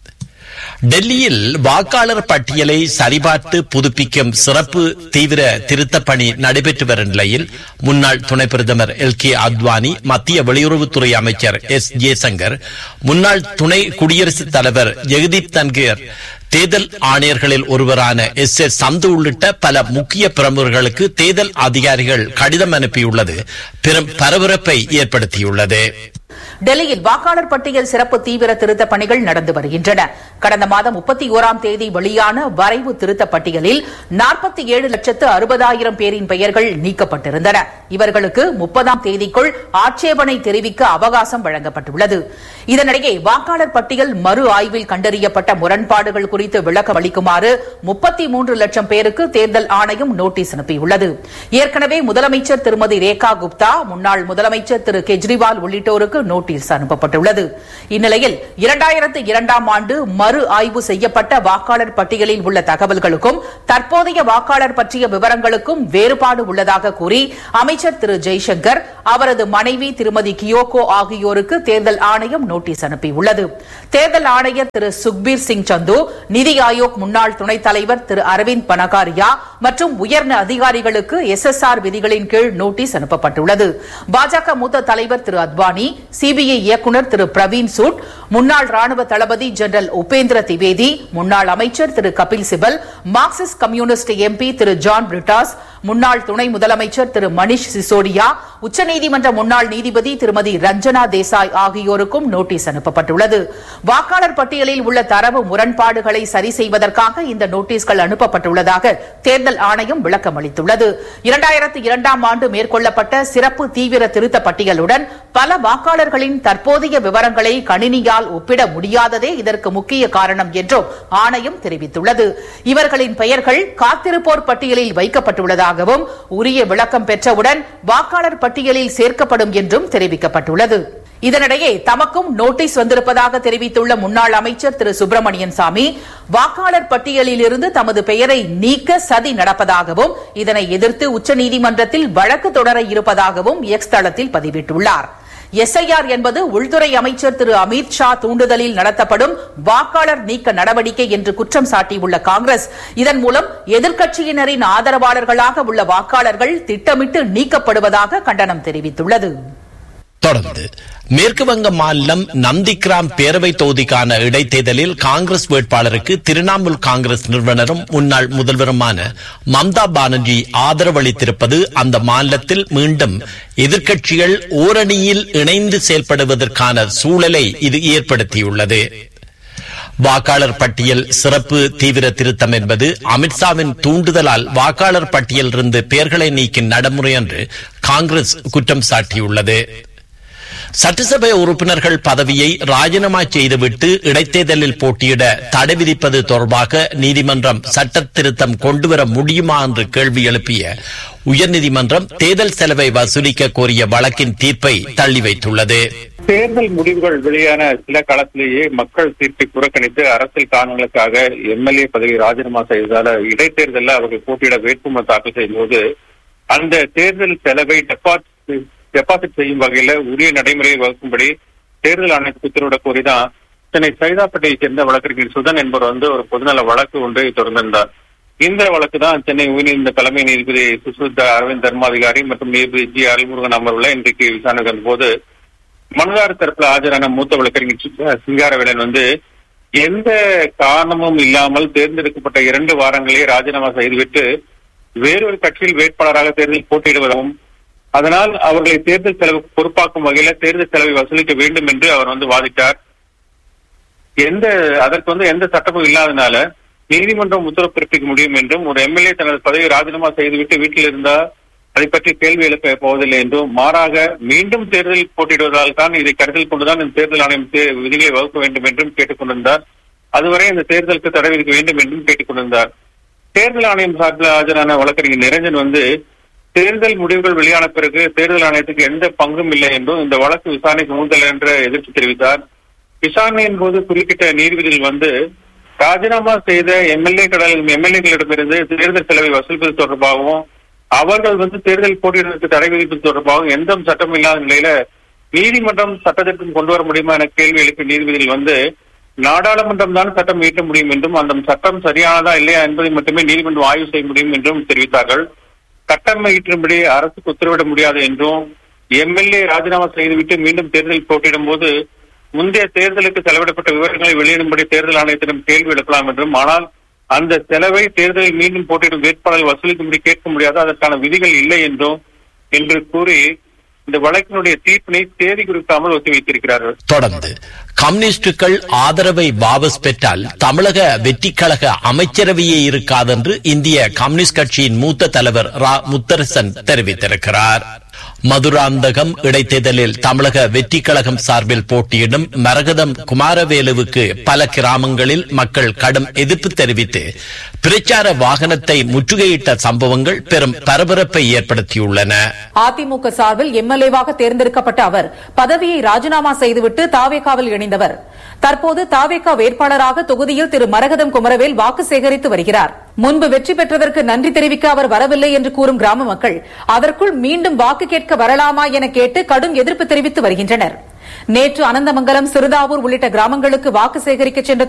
டெல்லியில் வாக்காளர் பட்டியலை சரிபார்த்து புதுப்பிக்கும் சிறப்பு தீவிர திருத்தப் பணி நடைபெற்று வரும் நிலையில் முன்னாள் துணை பிரதமர் எல் கே அத்வானி மத்திய வெளியுறவுத்துறை அமைச்சர் எஸ் ஜெய்சங்கர் முன்னாள் துணை குடியரசுத் தலைவர் ஜெகதீப் தன்கர் தேர்தல் ஆணையர்களில் ஒருவரான எஸ் எஸ் சந்து உள்ளிட்ட பல முக்கிய பிரமுகர்களுக்கு தேர்தல் அதிகாரிகள் கடிதம் அனுப்பியுள்ளது பெரும் பரபரப்பை ஏற்படுத்தியுள்ளது டெல்லியில் வாக்காளர் பட்டியல் சிறப்பு தீவிர திருத்த பணிகள் நடந்து வருகின்றன கடந்த மாதம் முப்பத்தி ஓராம் தேதி வெளியான வரைவு திருத்த பட்டியலில் நாற்பத்தி ஏழு லட்சத்து அறுபதாயிரம் பேரின் பெயர்கள் நீக்கப்பட்டிருந்தன இவர்களுக்கு முப்பதாம் தேதிக்குள் ஆட்சேபனை தெரிவிக்க அவகாசம் வழங்கப்பட்டுள்ளது இதனிடையே வாக்காளர் பட்டியல் மறு ஆய்வில் கண்டறியப்பட்ட முரண்பாடுகள் குறித்து விளக்கம் அளிக்குமாறு முப்பத்தி மூன்று லட்சம் பேருக்கு தேர்தல் ஆணையம் நோட்டீஸ் அனுப்பியுள்ளது ஏற்கனவே முதலமைச்சர் திருமதி ரேகா குப்தா முன்னாள் முதலமைச்சர் திரு கெஜ்ரிவால் உள்ளிட்டோருக்கு நோட்டீஸ் அனுப்பப்பட்டுள்ளது இந்நிலையில் இரண்டாயிரத்து இரண்டாம் ஆண்டு மறு ஆய்வு செய்யப்பட்ட வாக்காளர் பட்டியலில் உள்ள தகவல்களுக்கும் தற்போதைய வாக்காளர் பற்றிய விவரங்களுக்கும் வேறுபாடு உள்ளதாக கூறி அமைச்சர் திரு ஜெய்சங்கர் அவரது மனைவி திருமதி கியோகோ ஆகியோருக்கு தேர்தல் ஆணையம் நோட்டீஸ் அனுப்பியுள்ளது தேர்தல் ஆணையர் திரு சுக்பீர் சிங் சந்து நிதி ஆயோக் முன்னாள் துணைத் தலைவர் திரு அரவிந்த் பனகாரியா மற்றும் உயர் அதிகாரிகளுக்கு எஸ்எஸ்ஆர் விதிகளின் கீழ் நோட்டீஸ் அனுப்பப்பட்டுள்ளது பாஜக மூத்த தலைவர் திரு அத்வானி சிபிஐ இயக்குநர் திரு பிரவீன் சூட் முன்னாள் ராணுவ தளபதி ஜெனரல் உபேந்திர திவேதி முன்னாள் அமைச்சர் திரு Kapil Sibal Marxist communist MP திரு ஜான் பிரிட்டாஸ் முன்னாள் துணை முதலமைச்சர் திரு மணிஷ் சிசோடியா உச்சநீதிமன்ற முன்னாள் நீதிபதி திருமதி ரஞ்சனா தேசாய் ஆகியோருக்கும் நோட்டீஸ் அனுப்பப்பட்டுள்ளது வாக்காளர் பட்டியலில் உள்ள தரவு முரண்பாடுகளை சரி செய்வதற்காக இந்த நோட்டீஸ்கள் அனுப்பப்பட்டுள்ளதாக தேர்தல் ஆணையம் விளக்கம் அளித்துள்ளது இரண்டாயிரத்து இரண்டாம் ஆண்டு மேற்கொள்ளப்பட்ட சிறப்பு தீவிர திருத்த பட்டியலுடன் பல வாக்காளர்களின் தற்போதைய விவரங்களை கணினியால் ஒப்பிட முடியாததே இதற்கு முக்கிய காரணம் என்றும் ஆணையம் தெரிவித்துள்ளது இவர்களின் பெயர்கள் காத்திருப்போர் பட்டியலில் வைக்கப்பட்டுள்ளதாகவும் உரிய விளக்கம் பெற்றவுடன் வாக்காளர் பட்டியலில் சேர்க்கப்படும் என்றும் தெரிவிக்கப்பட்டுள்ளது இதனிடையே தமக்கும் நோட்டீஸ் வந்திருப்பதாக தெரிவித்துள்ள முன்னாள் அமைச்சர் திரு சுப்பிரமணியன் சாமி வாக்காளர் பட்டியலிலிருந்து தமது பெயரை நீக்க சதி நடப்பதாகவும் இதனை எதிர்த்து உச்சநீதிமன்றத்தில் வழக்கு தொடர இருப்பதாகவும் எக்ஸ் தளத்தில் பதிவிட்டுள்ளார் எஸ்ஐஆர் என்பது உள்துறை அமைச்சர் திரு அமித் ஷா தூண்டுதலில் நடத்தப்படும் வாக்காளர் நீக்க நடவடிக்கை என்று குற்றம் சாட்டியுள்ள காங்கிரஸ் இதன் மூலம் எதிர்க்கட்சியினரின் ஆதரவாளர்களாக உள்ள வாக்காளர்கள் திட்டமிட்டு நீக்கப்படுவதாக கண்டனம் தெரிவித்துள்ளது தொடர்ந்து மேற்கு வங்க மாநிலம் நந்திகிராம் பேரவை தொகுதிக்கான இடைத்தேர்தலில் காங்கிரஸ் வேட்பாளருக்கு திரிணாமுல் காங்கிரஸ் நிறுவனரும் முன்னாள் முதல்வருமான மம்தா பானர்ஜி ஆதரவளித்திருப்பது அந்த மாநிலத்தில் மீண்டும் எதிர்க்கட்சிகள் ஓரணியில் இணைந்து செயல்படுவதற்கான சூழலை இது ஏற்படுத்தியுள்ளது வாக்காளர் பட்டியல் சிறப்பு தீவிர திருத்தம் என்பது அமித்ஷாவின் தூண்டுதலால் வாக்காளர் பட்டியலிருந்து பெயர்களை நீக்கும் நடைமுறை என்று காங்கிரஸ் குற்றம் சாட்டியுள்ளது சட்டசபை உறுப்பினர்கள் பதவியை ராஜினாமா செய்துவிட்டு இடைத்தேர்தலில் போட்டியிட தடை விதிப்பது தொடர்பாக நீதிமன்றம் சட்ட திருத்தம் கொண்டுவர முடியுமா என்று கேள்வி எழுப்பிய உயர்நீதிமன்றம் தேர்தல் செலவை வசூலிக்க கோரிய வழக்கின் தீர்ப்பை தள்ளி வைத்துள்ளது தேர்தல் முடிவுகள் வெளியான சில காலத்திலேயே மக்கள் தீர்ப்பை புறக்கணித்து அரசியல் காரணங்களுக்காக எம்எல்ஏ பதவி ராஜினாமா செய்ததால இடைத்தேர்தலில் அவர்கள் போட்டியிட வேட்புமனு தாக்கல் செய்யும்போது அந்த தேர்தல் செலவை டெபாசிட் டெபாசிட் செய்யும் வகையில உரிய நடைமுறையை வகுக்கும்படி தேர்தல் ஆணையத்துக்கு உத்தரவிடக் கோரிதான் சென்னை சைதாப்பேட்டையைச் சேர்ந்த வழக்கறிஞர் சுதன் என்பவர் வந்து ஒரு பொதுநல வழக்கு ஒன்றை தொடர்ந்திருந்தார் இந்த வழக்கு தான் சென்னை உயர்நீதிமன்ற தலைமை நீதிபதி சுசுத்த அரவிந்த் தர்மாதிகாரி மற்றும் நீதிபதி ஜி அருள்முருகன் அமர்வுல இன்றைக்கு விசாரணை போது மனுதாரர் தரப்புல ஆஜரான மூத்த வழக்கறிஞர் சி- சிங்காரவேலன் வந்து எந்த காரணமும் இல்லாமல் தேர்ந்தெடுக்கப்பட்ட இரண்டு வாரங்களே ராஜினாமா செய்துவிட்டு வேறொரு கட்சியில் வேட்பாளராக தேர்தலில் போட்டியிடுவதாகவும் அதனால் அவர்களை தேர்தல் செலவு பொறுப்பாக்கும் வகையில தேர்தல் செலவை வசூலிக்க வேண்டும் என்று அவர் வந்து வாதிட்டார் எந்த அதற்கு வந்து எந்த சட்டமும் இல்லாதனால நீதிமன்றம் உத்தரவு பிறப்பிக்க முடியும் என்றும் ஒரு எம்எல்ஏ தனது பதவியை ராஜினாமா செய்துவிட்டு வீட்டில் இருந்தால் அதை பற்றி கேள்வி எழுப்ப போவதில்லை என்றும் மாறாக மீண்டும் தேர்தலில் போட்டியிடுவதால் தான் இதை கருத்தில் கொண்டுதான் இந்த தேர்தல் ஆணையம் தே- விதிகளை வகுக்க வேண்டும் என்றும் கேட்டுக் கொண்டிருந்தார் அதுவரை இந்த தேர்தலுக்கு தடை விதிக்க வேண்டும் என்றும் கேட்டுக் கொண்டிருந்தார் தேர்தல் ஆணையம் சார்பில் ஆஜரான வழக்கறிஞர் நிரஞ்சன் வந்து தேர்தல் முடிவுகள் வெளியான பிறகு தேர்தல் ஆணையத்துக்கு எந்த பங்கும் இல்லை என்றும் இந்த வழக்கு விசாரணைக்கு முந்தல் என்ற எதிர்ப்பு தெரிவித்தார் விசாரணையின் போது குறுக்கிட்ட நீதிபதிகள் வந்து ராஜினாமா செய்த எம்எல்ஏ எம்எல்ஏக்களிடமிருந்து தேர்தல் செலவை வசூலிப்பது தொடர்பாகவும் அவர்கள் வந்து தேர்தல் போட்டியிடுவதற்கு தடை விதிப்பது தொடர்பாகவும் எந்த சட்டமும் இல்லாத நிலையில நீதிமன்றம் சட்டத்திற்கும் கொண்டு வர முடியுமா என கேள்வி எழுப்பிய நீதிபதிகள் வந்து நாடாளுமன்றம் தான் சட்டம் இயற்ற முடியும் என்றும் அந்த சட்டம் சரியானதா இல்லையா என்பதை மட்டுமே நீதிமன்றம் ஆய்வு செய்ய முடியும் என்றும் தெரிவித்தார்கள் சட்டம் இயற்றும்படி அரசுக்கு உத்தரவிட முடியாது என்றும் எம்எல்ஏ ராஜினாமா செய்துவிட்டு மீண்டும் தேர்தலில் போட்டியிடும் போது முந்தைய தேர்தலுக்கு செலவிடப்பட்ட விவரங்களை வெளியிடும்படி தேர்தல் ஆணையத்திடம் கேள்வி எழுப்பலாம் என்றும் ஆனால் அந்த செலவை தேர்தலில் மீண்டும் போட்டியிடும் வேட்பாளர்கள் வசூலிக்கும்படி கேட்க முடியாது அதற்கான விதிகள் இல்லை என்றும் என்று கூறி இந்த வழக்கினுடைய தீர்ப்பினை தேதி குறிக்காமல் ஒத்திவைத்திருக்கிறார்கள் தொடர்ந்து கம்யூனிஸ்டுகள் ஆதரவை வாபஸ் பெற்றால் தமிழக வெற்றிக் கழக அமைச்சரவையே இருக்காதென்று இந்திய கம்யூனிஸ்ட் கட்சியின் மூத்த தலைவர் ரா முத்தரசன் தெரிவித்திருக்கிறார் மதுராந்தகம் இடைத்தேர்தலில் தமிழக வெற்றிக் கழகம் சார்பில் போட்டியிடும் மரகதம் குமாரவேலுவுக்கு பல கிராமங்களில் மக்கள் கடும் எதிர்ப்பு தெரிவித்து பிரச்சார வாகனத்தை முற்றுகையிட்ட சம்பவங்கள் பெரும் பரபரப்பை ஏற்படுத்தியுள்ளன அதிமுக சார்பில் எம்எல்ஏவாக தேர்ந்தெடுக்கப்பட்ட அவர் பதவியை ராஜினாமா செய்துவிட்டு தாவேகாவில் இணைந்தவர் தற்போது தாவேகா வேட்பாளராக தொகுதியில் திரு மரகதம் குமரவேல் வாக்கு சேகரித்து வருகிறார் முன்பு வெற்றி பெற்றதற்கு நன்றி தெரிவிக்க அவர் வரவில்லை என்று கூறும் கிராம மக்கள் அதற்குள் மீண்டும் வாக்கு கேட்க வரலாமா என கேட்டு கடும் எதிர்ப்பு தெரிவித்து வருகின்றனர் நேற்று அனந்தமங்கலம் சிறுதாவூர் உள்ளிட்ட கிராமங்களுக்கு வாக்கு சேகரிக்க சென்ற